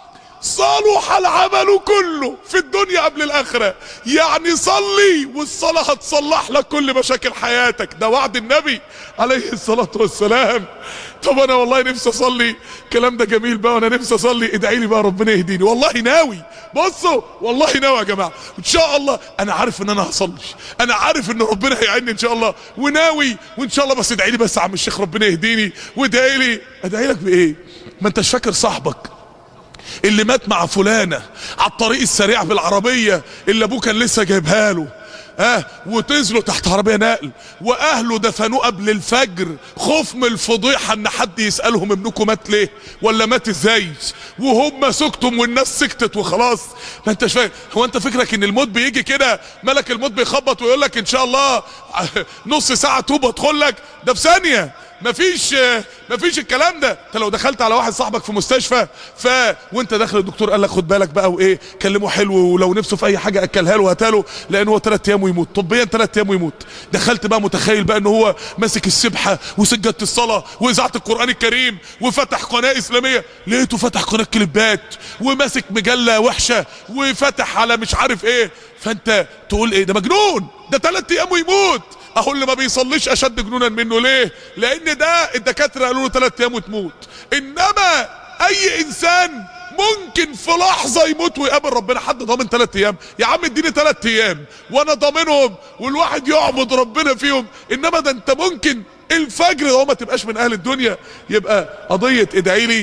صلح العمل كله في الدنيا قبل الاخره يعني صلي والصلاه هتصلح لك كل مشاكل حياتك ده وعد النبي عليه الصلاه والسلام طب انا والله نفسي اصلي الكلام ده جميل بقى وانا نفسي اصلي ادعي لي بقى ربنا يهديني والله ناوي بصوا والله ناوي يا جماعه ان شاء الله انا عارف ان انا هصلي انا عارف ان ربنا هيعيني ان شاء الله وناوي وان شاء الله بس ادعي لي بس يا عم الشيخ ربنا يهديني وادعي لي ادعي لك بايه ما انتش فاكر صاحبك اللي مات مع فلانة على الطريق السريع بالعربية اللي ابوه كان لسه جايبها له ها وتنزلوا تحت عربية نقل واهله دفنوه قبل الفجر خوف من الفضيحة ان حد يسألهم ابنكم مات ليه ولا مات ازاي وهم سكتم والناس سكتت وخلاص ما انتش فاهم هو انت فكرك ان الموت بيجي كده ملك الموت بيخبط ويقول لك ان شاء الله نص ساعة توب ادخل لك ده في ثانية مفيش مفيش الكلام ده انت لو دخلت على واحد صاحبك في مستشفى ف وانت داخل الدكتور قال لك خد بالك بقى وايه كلمه حلو ولو نفسه في اي حاجه اكلها له وهاتها له لان هو ثلاث ايام ويموت طبيا ثلاث ايام ويموت دخلت بقى متخيل بقى ان هو ماسك السبحه وسجاده الصلاه واذاعه القران الكريم وفتح قناه اسلاميه لقيته فتح قناه كليبات وماسك مجله وحشه وفتح على مش عارف ايه فانت تقول ايه ده مجنون ده ثلاث ايام ويموت اهو اللي ما بيصليش اشد جنونا منه ليه لان ده الدكاتره قالوا له ثلاث ايام وتموت انما اي انسان ممكن في لحظة يموت ويقابل ربنا حد ضامن ثلاث ايام يا عم اديني ثلاث ايام وانا ضامنهم والواحد يعبد ربنا فيهم انما ده انت ممكن الفجر ده ما تبقاش من اهل الدنيا يبقى قضية ادعي لي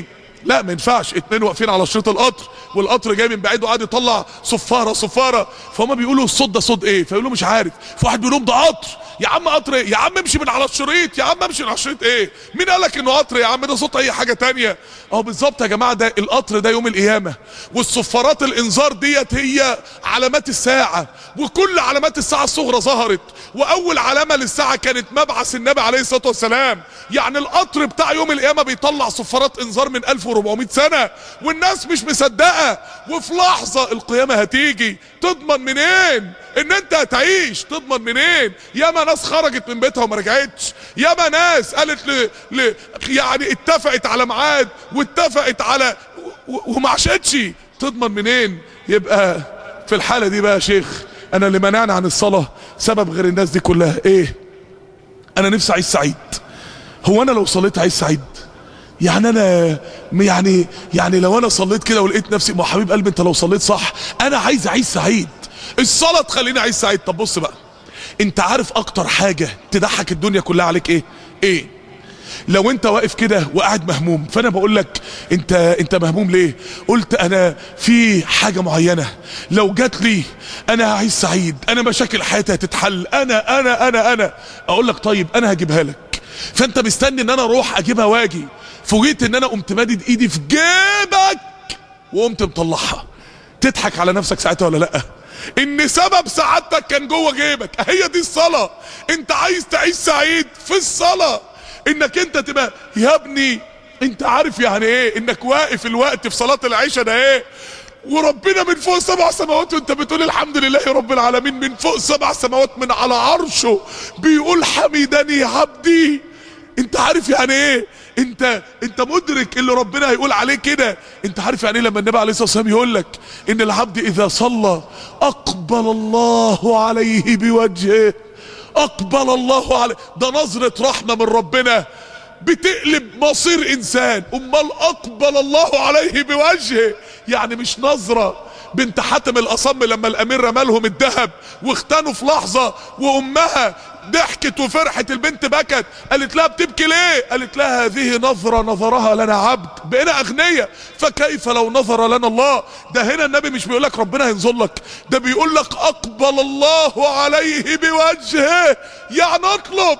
لا ما ينفعش اتنين واقفين على شريط القطر والقطر جاي من بعيد وقاعد يطلع صفاره صفاره فهم بيقولوا الصوت ده صوت ايه فيقولوا مش عارف فواحد بيقول لهم ده قطر يا عم قطر ايه يا عم امشي من على الشريط يا عم امشي من على الشريط ايه مين قال لك انه قطر يا عم ده صوت اي حاجه تانية اهو بالظبط يا جماعه ده القطر ده يوم القيامه والصفارات الانذار ديت هي علامات الساعه وكل علامات الساعه الصغرى ظهرت واول علامه للساعه كانت مبعث النبي عليه الصلاه والسلام يعني القطر بتاع يوم القيامه بيطلع صفارات انذار من 1400 سنه والناس مش مصدقه وفي لحظه القيامه هتيجي تضمن منين ان انت هتعيش تضمن منين ياما ناس خرجت من بيتها وما رجعتش ياما ناس قالت ل... ل... يعني اتفقت على ميعاد واتفقت على و... وما عاشتش تضمن منين يبقى في الحاله دي بقى يا شيخ انا اللي منعني عن الصلاه سبب غير الناس دي كلها ايه انا نفسي اعيش سعيد هو انا لو صليت عايز سعيد يعني انا يعني يعني لو انا صليت كده ولقيت نفسي ما حبيب قلبي انت لو صليت صح انا عايز اعيش سعيد الصلاه تخليني اعيش سعيد طب بص بقى انت عارف اكتر حاجه تضحك الدنيا كلها عليك ايه ايه لو انت واقف كده وقاعد مهموم فانا بقول لك انت انت مهموم ليه قلت انا في حاجه معينه لو جات لي انا هعيش سعيد انا مشاكل حياتي هتتحل انا انا انا انا اقول لك طيب انا هجيبها لك فانت مستني ان انا اروح اجيبها واجي فوجئت ان انا قمت مادد ايدي في جيبك وقمت مطلعها تضحك على نفسك ساعتها ولا لا ان سبب سعادتك كان جوه جيبك هي دي الصلاه انت عايز تعيش سعيد في الصلاه انك انت تبقى يا ابني انت عارف يعني ايه انك واقف الوقت في صلاه العشاء ده ايه وربنا من فوق سبع سماوات وانت بتقول الحمد لله رب العالمين من فوق سبع سماوات من على عرشه بيقول حميدني عبدي انت عارف يعني ايه انت انت مدرك اللي ربنا هيقول عليه كده انت عارف يعني ايه لما النبي عليه الصلاه والسلام يقول لك ان العبد اذا صلى اقبل الله عليه بوجهه اقبل الله عليه ده نظره رحمه من ربنا بتقلب مصير انسان امال اقبل الله عليه بوجهه يعني مش نظره بنت حاتم الاصم لما الامير رمى لهم الذهب واختنوا في لحظه وامها ضحكت وفرحت البنت بكت قالت لها بتبكي ليه قالت لها هذه نظرة نظرها لنا عبد بقينا اغنياء فكيف لو نظر لنا الله ده هنا النبي مش بيقول لك ربنا هينظر لك ده بيقول لك اقبل الله عليه بوجهه يعني اطلب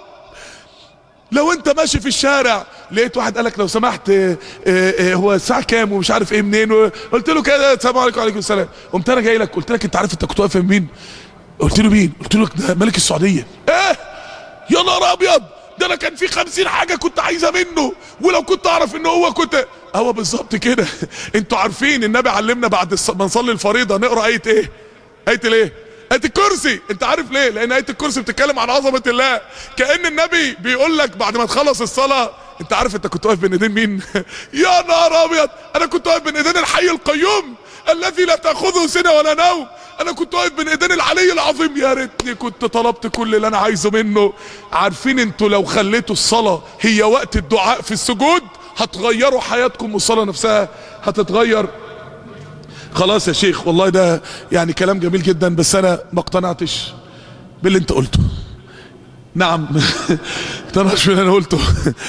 لو انت ماشي في الشارع لقيت واحد قالك لو سمحت اه اه هو الساعه كام ومش عارف ايه منين قلت له كده السلام عليكم وعليكم السلام قمت انا جاي لك قلت لك انت عارف انت كنت واقف مين قلت له مين قلت له ده ملك السعوديه ايه يا نهار ابيض ده انا كان في خمسين حاجة كنت عايزة منه ولو كنت اعرف ان هو كنت هو بالظبط كده انتوا عارفين النبي علمنا بعد الص... ما نصلي الفريضة نقرأ اية ايه اية الايه آية الكرسي انت عارف ليه لان آية الكرسي بتتكلم عن عظمة الله كأن النبي بيقول لك بعد ما تخلص الصلاة انت عارف انت كنت واقف بين ايدين مين يا نهار ابيض انا كنت واقف بين ايدين الحي القيوم الذي لا تاخذه سنة ولا نوم انا كنت واقف بين ايدين العلي العظيم يا ريتني كنت طلبت كل اللي انا عايزه منه عارفين انتوا لو خليتوا الصلاة هي وقت الدعاء في السجود هتغيروا حياتكم والصلاة نفسها هتتغير خلاص يا شيخ والله ده يعني كلام جميل جدا بس انا ما اقتنعتش باللي انت قلته نعم اقتنعتش باللي انا قلته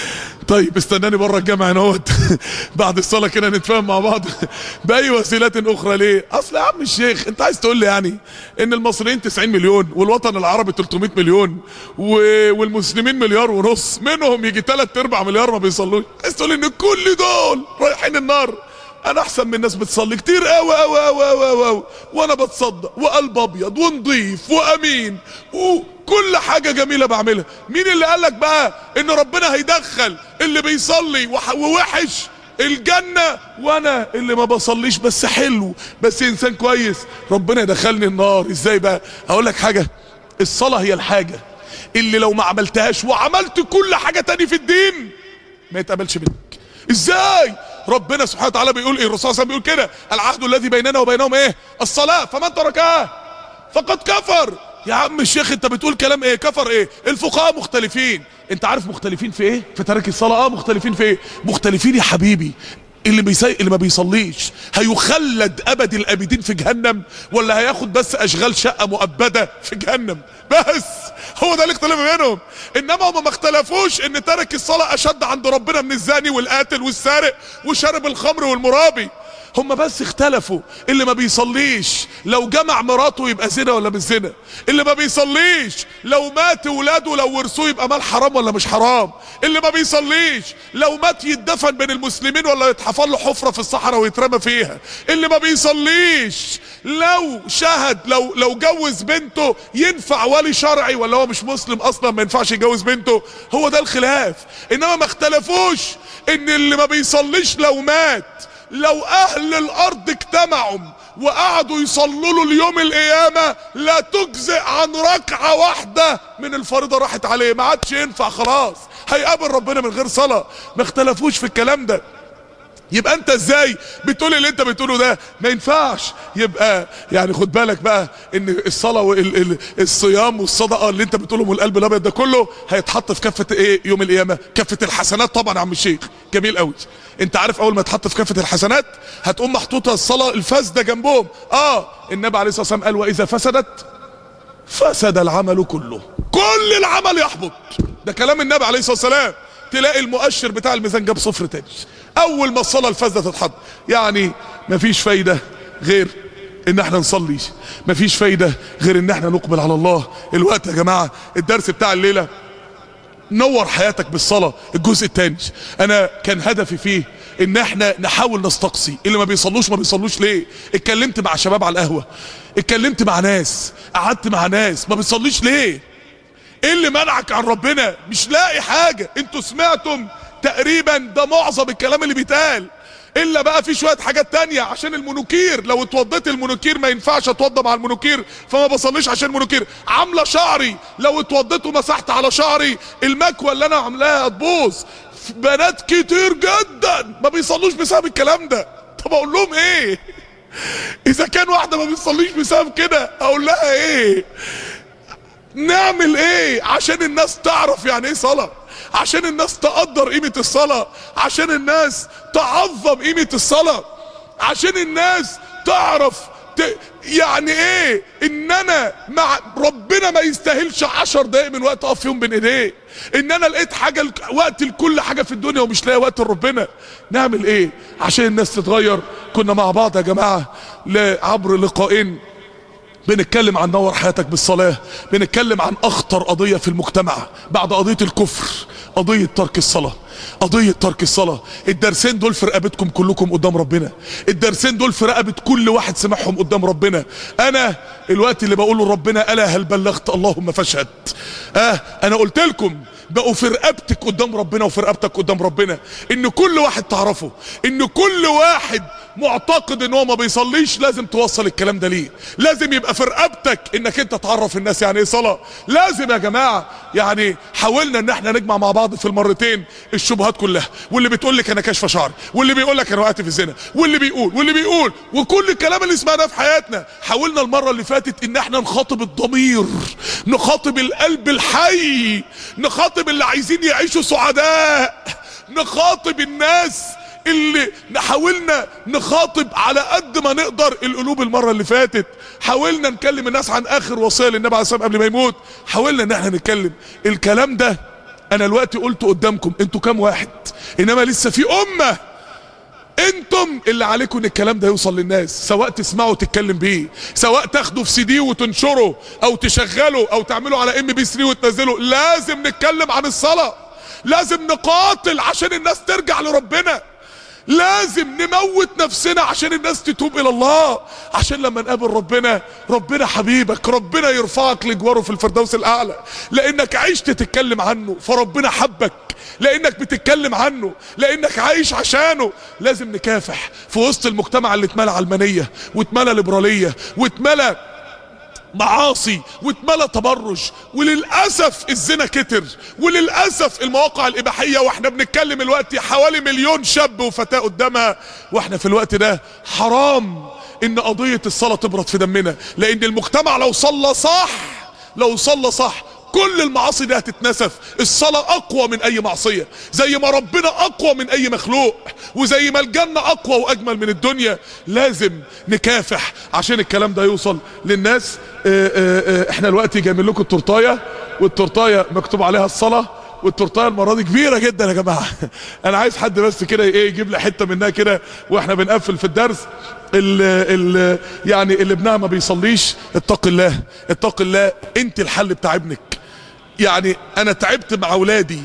طيب استناني بره الجامع اهوت بعد الصلاه كده نتفاهم مع بعض باي وسيلات اخرى ليه اصل يا عم الشيخ انت عايز تقول لي يعني ان المصريين 90 مليون والوطن العربي 300 مليون و... والمسلمين مليار ونص منهم يجي 3 ارباع مليار ما بيصلوش عايز تقول ان كل دول رايحين النار انا احسن من ناس بتصلي كتير قوي قوي قوي قوي قوي وانا بتصدق وقلب ابيض ونضيف وامين وكل حاجه جميله بعملها مين اللي قالك بقى ان ربنا هيدخل اللي بيصلي ووحش الجنة وانا اللي ما بصليش بس حلو بس انسان كويس ربنا يدخلني النار ازاي بقى هقول لك حاجة الصلاة هي الحاجة اللي لو ما عملتهاش وعملت كل حاجة تاني في الدين ما يتقبلش منك ازاي ربنا سبحانه وتعالى بيقول ايه الرسول صلى الله عليه وسلم بيقول كده العهد الذي بيننا وبينهم ايه الصلاة فمن تركها فقد كفر يا عم الشيخ انت بتقول كلام ايه كفر ايه الفقهاء مختلفين انت عارف مختلفين في ايه في ترك الصلاة اه مختلفين في ايه مختلفين يا حبيبي اللي بيسي... اللي ما بيصليش هيخلد ابد الابدين في جهنم ولا هياخد بس اشغال شقه مؤبده في جهنم بس هو ده الاختلاف بينهم انما هم ما اختلفوش ان ترك الصلاه اشد عند ربنا من الزاني والقاتل والسارق وشارب الخمر والمرابي هم بس اختلفوا اللي ما بيصليش لو جمع مراته يبقى زنا ولا مش زنا اللي ما بيصليش لو مات ولاده لو ورثوه يبقى مال حرام ولا مش حرام اللي ما بيصليش لو مات يتدفن بين المسلمين ولا يتحفر له حفره في الصحراء ويترمى فيها اللي ما بيصليش لو شهد لو لو جوز بنته ينفع ولي شرعي ولا هو مش مسلم اصلا ما ينفعش يجوز بنته هو ده الخلاف انما ما اختلفوش ان اللي ما بيصليش لو مات لو اهل الارض اجتمعوا وقعدوا يصلوا له اليوم القيامة لا تجزئ عن ركعة واحدة من الفريضة راحت عليه ما عادش ينفع خلاص هيقابل ربنا من غير صلاة ما اختلفوش في الكلام ده يبقى انت ازاي بتقول اللي انت بتقوله ده ما ينفعش يبقى يعني خد بالك بقى ان الصلاه والصيام والصدقه اللي انت بتقولهم والقلب الابيض ده كله هيتحط في كفه ايه يوم القيامه كفه الحسنات طبعا يا عم الشيخ جميل قوي انت عارف اول ما يتحط في كفه الحسنات هتقوم محطوطه الصلاه الفاسده جنبهم اه النبي عليه الصلاه والسلام قال واذا فسدت فسد العمل كله كل العمل يحبط ده كلام النبي عليه الصلاه والسلام تلاقي المؤشر بتاع الميزان جاب صفر تاني اول ما الصلاه الفاسده تتحط يعني مفيش فايده غير ان احنا نصلي مفيش فايده غير ان احنا نقبل على الله الوقت يا جماعه الدرس بتاع الليله نور حياتك بالصلاه الجزء الثاني انا كان هدفي فيه ان احنا نحاول نستقصي اللي ما بيصلوش ما بيصلوش ليه اتكلمت مع شباب على القهوه اتكلمت مع ناس قعدت مع ناس ما بيصليش ليه ايه اللي منعك عن ربنا مش لاقي حاجه انتوا سمعتم تقريبا ده معظم الكلام اللي بيتقال الا بقى في شويه حاجات تانية عشان المونوكير لو اتوضيت المونوكير ما ينفعش اتوضى مع المونوكير فما بصليش عشان المونوكير عامله شعري لو اتوضيت ومسحت على شعري المكوه اللي انا عاملاها تبوظ بنات كتير جدا ما بيصلوش بسبب الكلام ده طب اقول لهم ايه اذا كان واحده ما بيصليش بسبب كده اقول لها ايه نعمل ايه عشان الناس تعرف يعني ايه صلاه عشان الناس تقدر قيمة الصلاة عشان الناس تعظم قيمة الصلاة عشان الناس تعرف ت... يعني ايه ان انا مع ربنا ما يستاهلش عشر دقايق من وقت اقف فيهم بين ايديه ان انا لقيت حاجة وقت لكل حاجة في الدنيا ومش لاقي وقت لربنا نعمل ايه عشان الناس تتغير كنا مع بعض يا جماعة عبر لقاءين بنتكلم عن نور حياتك بالصلاة بنتكلم عن اخطر قضية في المجتمع بعد قضية الكفر قضية ترك الصلاة قضية ترك الصلاة الدرسين دول في رقبتكم كلكم قدام ربنا الدرسين دول في رقبة كل واحد سمعهم قدام ربنا انا الوقت اللي بقوله ربنا الا هل بلغت اللهم فاشهد اه انا قلت لكم بقوا في رقبتك قدام ربنا وفي رقبتك قدام ربنا ان كل واحد تعرفه ان كل واحد معتقد ان هو ما بيصليش لازم توصل الكلام ده ليه لازم يبقى في رقبتك انك انت تعرف الناس يعني ايه صلاه لازم يا جماعه يعني حاولنا ان احنا نجمع مع بعض في المرتين الشبهات كلها واللي بتقول لك انا كاشفه شعري واللي بيقول لك انا وقعت في الزنا واللي بيقول واللي بيقول وكل الكلام اللي سمعناه في حياتنا حاولنا المره اللي فاتت ان احنا نخاطب الضمير نخاطب القلب الحي نخاطب اللي عايزين يعيشوا سعداء نخاطب الناس اللي حاولنا نخاطب على قد ما نقدر القلوب المره اللي فاتت حاولنا نكلم الناس عن اخر وصيه للنبي عليه الصلاه والسلام قبل ما يموت حاولنا ان احنا نتكلم الكلام ده انا الوقت قلته قدامكم انتوا كام واحد انما لسه في امه انتم اللي عليكم ان الكلام ده يوصل للناس سواء تسمعوا وتتكلم بيه سواء تاخدوا في سي دي وتنشره او تشغله او تعملوا على ام بي 3 وتنزله لازم نتكلم عن الصلاه لازم نقاتل عشان الناس ترجع لربنا لازم نموت نفسنا عشان الناس تتوب الى الله عشان لما نقابل ربنا ربنا حبيبك ربنا يرفعك لجواره في الفردوس الاعلى لانك عشت تتكلم عنه فربنا حبك لانك بتتكلم عنه لانك عايش عشانه لازم نكافح في وسط المجتمع اللي اتملى علمانيه واتملى ليبراليه واتملى معاصي واتملى تبرج وللاسف الزنا كتر وللاسف المواقع الاباحيه واحنا بنتكلم الوقت حوالي مليون شاب وفتاه قدامها واحنا في الوقت ده حرام ان قضيه الصلاه تبرد في دمنا لان المجتمع لو صلى صح لو صلى صح كل المعاصي دي هتتنسف الصلاة اقوى من اي معصية زي ما ربنا اقوى من اي مخلوق وزي ما الجنة اقوى واجمل من الدنيا لازم نكافح عشان الكلام ده يوصل للناس اه اه اه احنا الوقت جايبين لكم التورتايه والتورتايه مكتوب عليها الصلاه والتورتايه المره دي كبيره جدا يا جماعه انا عايز حد بس كده ايه يجيب لي حته منها كده واحنا بنقفل في الدرس اللي يعني اللي ابنها ما بيصليش اتق الله اتق الله انت الحل بتاع ابنك يعني انا تعبت مع اولادي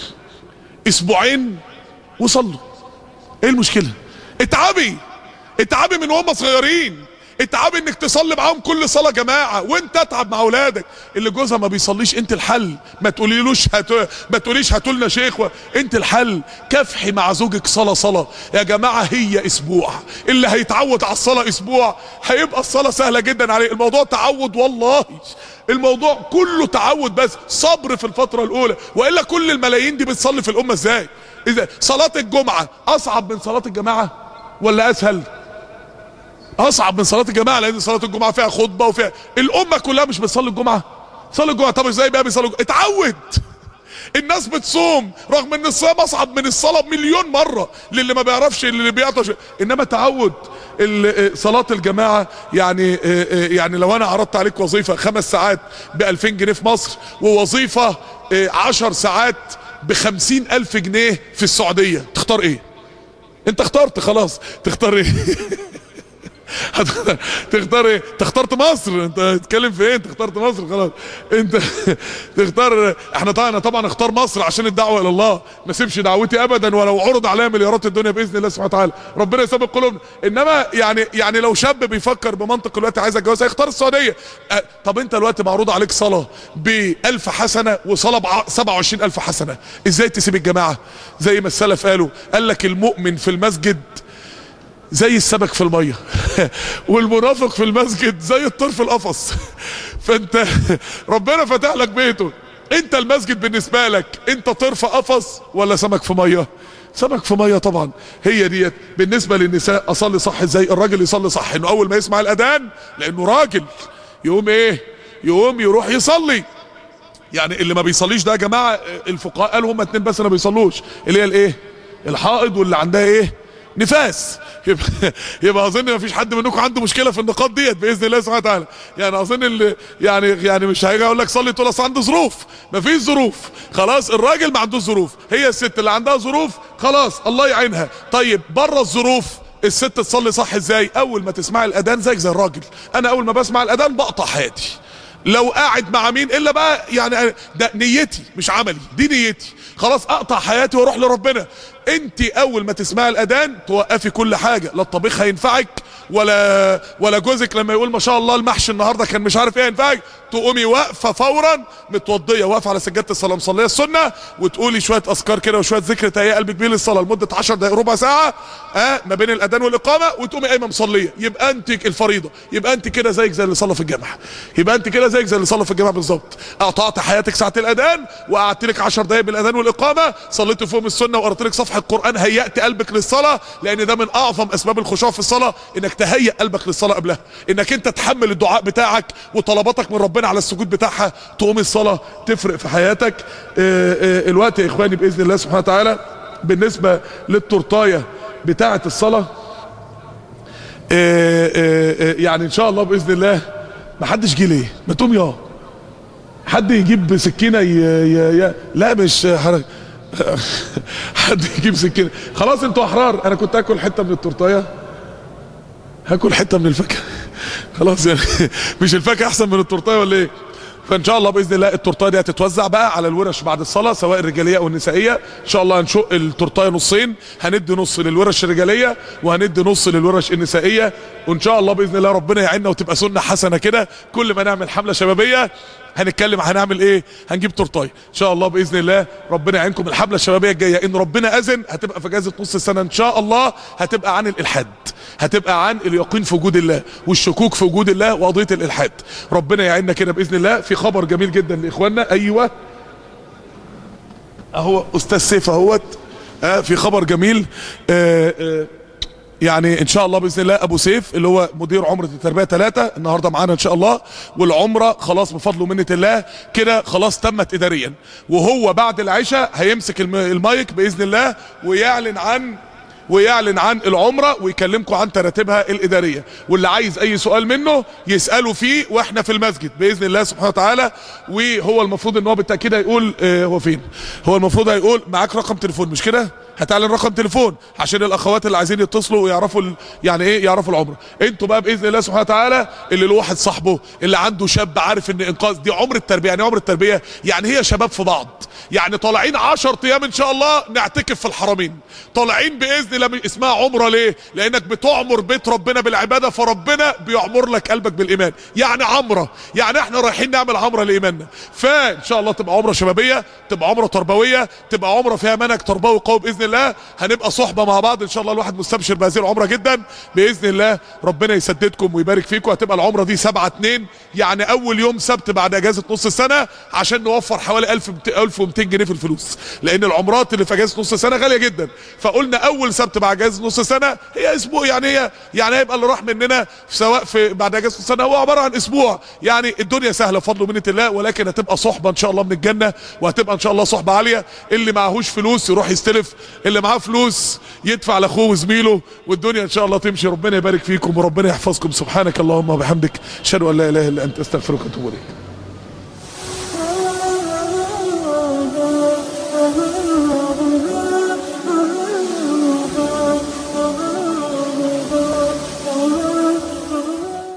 اسبوعين وصلوا ايه المشكله اتعبي اتعبي من وهم صغيرين اتعبي انك تصلي معاهم كل صلاه جماعه وانت اتعب مع اولادك اللي جوزها ما بيصليش انت الحل ما تقوليلوش هت... ما تقوليش هاتوا لنا شيخ و... انت الحل كافحي مع زوجك صلاه صلاه يا جماعه هي اسبوع اللي هيتعود على الصلاه اسبوع هيبقى الصلاه سهله جدا عليه الموضوع تعود والله الموضوع كله تعود بس صبر في الفتره الاولى والا كل الملايين دي بتصلي في الامه ازاي اذا صلاه الجمعه اصعب من صلاه الجماعه ولا اسهل اصعب من صلاه الجماعه لان صلاه الجمعه فيها خطبه وفيها الامه كلها مش بتصلي الجمعه صلي الجمعه طب ازاي بقى بيصلوا الجمعة؟ اتعود الناس بتصوم رغم ان الصيام اصعب من الصلاه بمليون مره للي ما بيعرفش اللي بيعطش انما تعود صلاه الجماعه يعني يعني لو انا عرضت عليك وظيفه خمس ساعات ب 2000 جنيه في مصر ووظيفه 10 ساعات ب 50 الف جنيه في السعوديه تختار ايه انت اخترت خلاص تختار ايه هتختار تختار ايه تختارت مصر انت تتكلم في ايه انت اخترت مصر خلاص انت تختار احنا طبعا طبعا اختار مصر عشان الدعوه الى الله ما سيبش دعوتي ابدا ولو عرض عليا مليارات الدنيا باذن الله سبحانه وتعالى ربنا يثبت قلوبنا انما يعني يعني لو شاب بيفكر بمنطق الوقت عايز اتجوز هيختار السعوديه اه طب انت الوقت معروض عليك صلاه ب 1000 حسنه وصلاه ب 27000 حسنه ازاي تسيب الجماعه زي ما السلف قالوا قال لك المؤمن في المسجد زي السمك في الميه والمنافق في المسجد زي الطير في القفص فانت ربنا فتح لك بيته انت المسجد بالنسبه لك انت طير في قفص ولا سمك في ميه سمك في ميه طبعا هي ديت بالنسبه للنساء اصلي صح ازاي الراجل يصلي صح انه اول ما يسمع الاذان لانه راجل يقوم ايه يقوم يروح يصلي يعني اللي ما بيصليش ده يا جماعه الفقهاء قالوا هم اتنين بس ما بيصلوش اللي هي الايه الحائض واللي عندها ايه نفاس يبقى, يبقى اظن ما فيش حد منكم عنده مشكله في النقاط ديت باذن الله سبحانه وتعالى يعني اظن اللي يعني يعني مش هيجي اقول لك صلي تقول اصل عنده ظروف ما فيش ظروف خلاص الراجل ما عندوش ظروف هي الست اللي عندها ظروف خلاص الله يعينها طيب بره الظروف الست تصلي صح ازاي اول ما تسمع الاذان زيك زي الراجل انا اول ما بسمع الاذان بقطع حياتي لو قاعد مع مين الا بقى يعني ده نيتي مش عملي دي نيتي خلاص اقطع حياتي واروح لربنا انت اول ما تسمعي الاذان توقفي كل حاجه لا الطبيخ هينفعك ولا ولا جوزك لما يقول ما شاء الله المحشي النهارده كان مش عارف ايه ينفعك تقومي واقفه فورا متوضيه واقفه على سجاده الصلاه مصليه السنه وتقولي شويه اذكار كده وشويه ذكر تهيئ قلبك بيه للصلاه لمده 10 دقائق ربع ساعه اه ما بين الاذان والاقامه وتقومي قايمه مصليه يبقى انت الفريضه يبقى انت كده زيك زي اللي صلى في الجامعه يبقى انت كده زيك زي اللي صلى في الجامعه بالظبط قطعت حياتك ساعه الاذان وقعدت لك 10 دقائق بالاذان والاقامه صليت فيهم السنه وقرات لك صفحه قران هيأت قلبك للصلاه لان ده من اعظم اسباب الخشوع في الصلاه انك تهيئ قلبك للصلاه قبلها انك انت تحمل الدعاء بتاعك وطلباتك من ربنا على السجود بتاعها تقوم الصلاه تفرق في حياتك اه اه الوقت يا اخواني باذن الله سبحانه وتعالى بالنسبه للتورتايه بتاعه الصلاه اه يعني ان شاء الله باذن الله ما حدش جه ليه ما تقوم يا حد يجيب سكينه ي... ي... ي... لا مش حركة. حد يجيب سكينه خلاص انتوا احرار انا كنت اكل حته من التورتايه هاكل حته من الفاكهه خلاص يعني مش الفاكهه احسن من التورتايه ولا ايه فان شاء الله باذن الله التورتايه دي هتتوزع بقى على الورش بعد الصلاه سواء الرجاليه او النسائيه ان شاء الله هنشق التورتايه نصين هندي نص للورش الرجاليه وهندي نص للورش النسائيه وان شاء الله باذن الله ربنا يعيننا وتبقى سنه حسنه كده كل ما نعمل حمله شبابيه هنتكلم هنعمل ايه هنجيب تورتايه ان شاء الله باذن الله ربنا يعينكم الحمله الشبابيه الجايه ان ربنا اذن هتبقى في اجازه نص السنه ان شاء الله هتبقى عن الالحاد هتبقى عن اليقين في وجود الله والشكوك في وجود الله وقضيه الالحاد ربنا يعيننا كده باذن الله في خبر جميل جدا لاخواننا ايوه اهو استاذ سيف اهوت آه في خبر جميل آه آه يعني ان شاء الله باذن الله ابو سيف اللي هو مدير عمره التربيه ثلاثة النهارده معانا ان شاء الله والعمره خلاص بفضل ومنه الله كده خلاص تمت اداريا وهو بعد العشاء هيمسك المايك باذن الله ويعلن عن ويعلن عن العمره ويكلمكم عن تراتيبها الاداريه واللي عايز اي سؤال منه يساله فيه واحنا في المسجد باذن الله سبحانه وتعالى وهو المفروض ان هو بالتاكيد هيقول اه هو فين هو المفروض هيقول معاك رقم تليفون مش كده هتعلن رقم تليفون عشان الاخوات اللي عايزين يتصلوا ويعرفوا ال... يعني ايه يعرفوا العمره انتوا بقى باذن الله سبحانه وتعالى اللي له واحد صاحبه اللي عنده شاب عارف ان انقاذ دي عمر التربيه يعني عمر التربيه يعني هي شباب في بعض يعني طالعين 10 ايام ان شاء الله نعتكف في الحرمين طالعين باذن الله اسمها عمره ليه لانك بتعمر بيت ربنا بالعباده فربنا بيعمر لك قلبك بالايمان يعني عمره يعني احنا رايحين نعمل عمره لايماننا فان شاء الله تبقى عمره شبابيه تبقى عمره تربويه تبقى عمره فيها منهج تربوي قوي باذن الله هنبقى صحبه مع بعض ان شاء الله الواحد مستبشر بهذه العمره جدا باذن الله ربنا يسددكم ويبارك فيكم هتبقى العمره دي 7 2 يعني اول يوم سبت بعد اجازه نص السنه عشان نوفر حوالي 1000 1200 جنيه في الفلوس لان العمرات اللي في اجازه نص السنه غاليه جدا فقلنا اول سبت بعد اجازه نص السنه هي اسبوع يعني هي يعني هيبقى اللي راح مننا سواء في بعد اجازه نص السنه هو عباره عن اسبوع يعني الدنيا سهله بفضل ومنه الله ولكن هتبقى صحبه ان شاء الله من الجنه وهتبقى ان شاء الله صحبه عاليه اللي معهوش فلوس يروح يستلف اللي معاه فلوس يدفع لاخوه وزميله والدنيا ان شاء الله تمشي ربنا يبارك فيكم وربنا يحفظكم سبحانك اللهم وبحمدك اشهد ان لا اله الا انت استغفرك واتوب اليك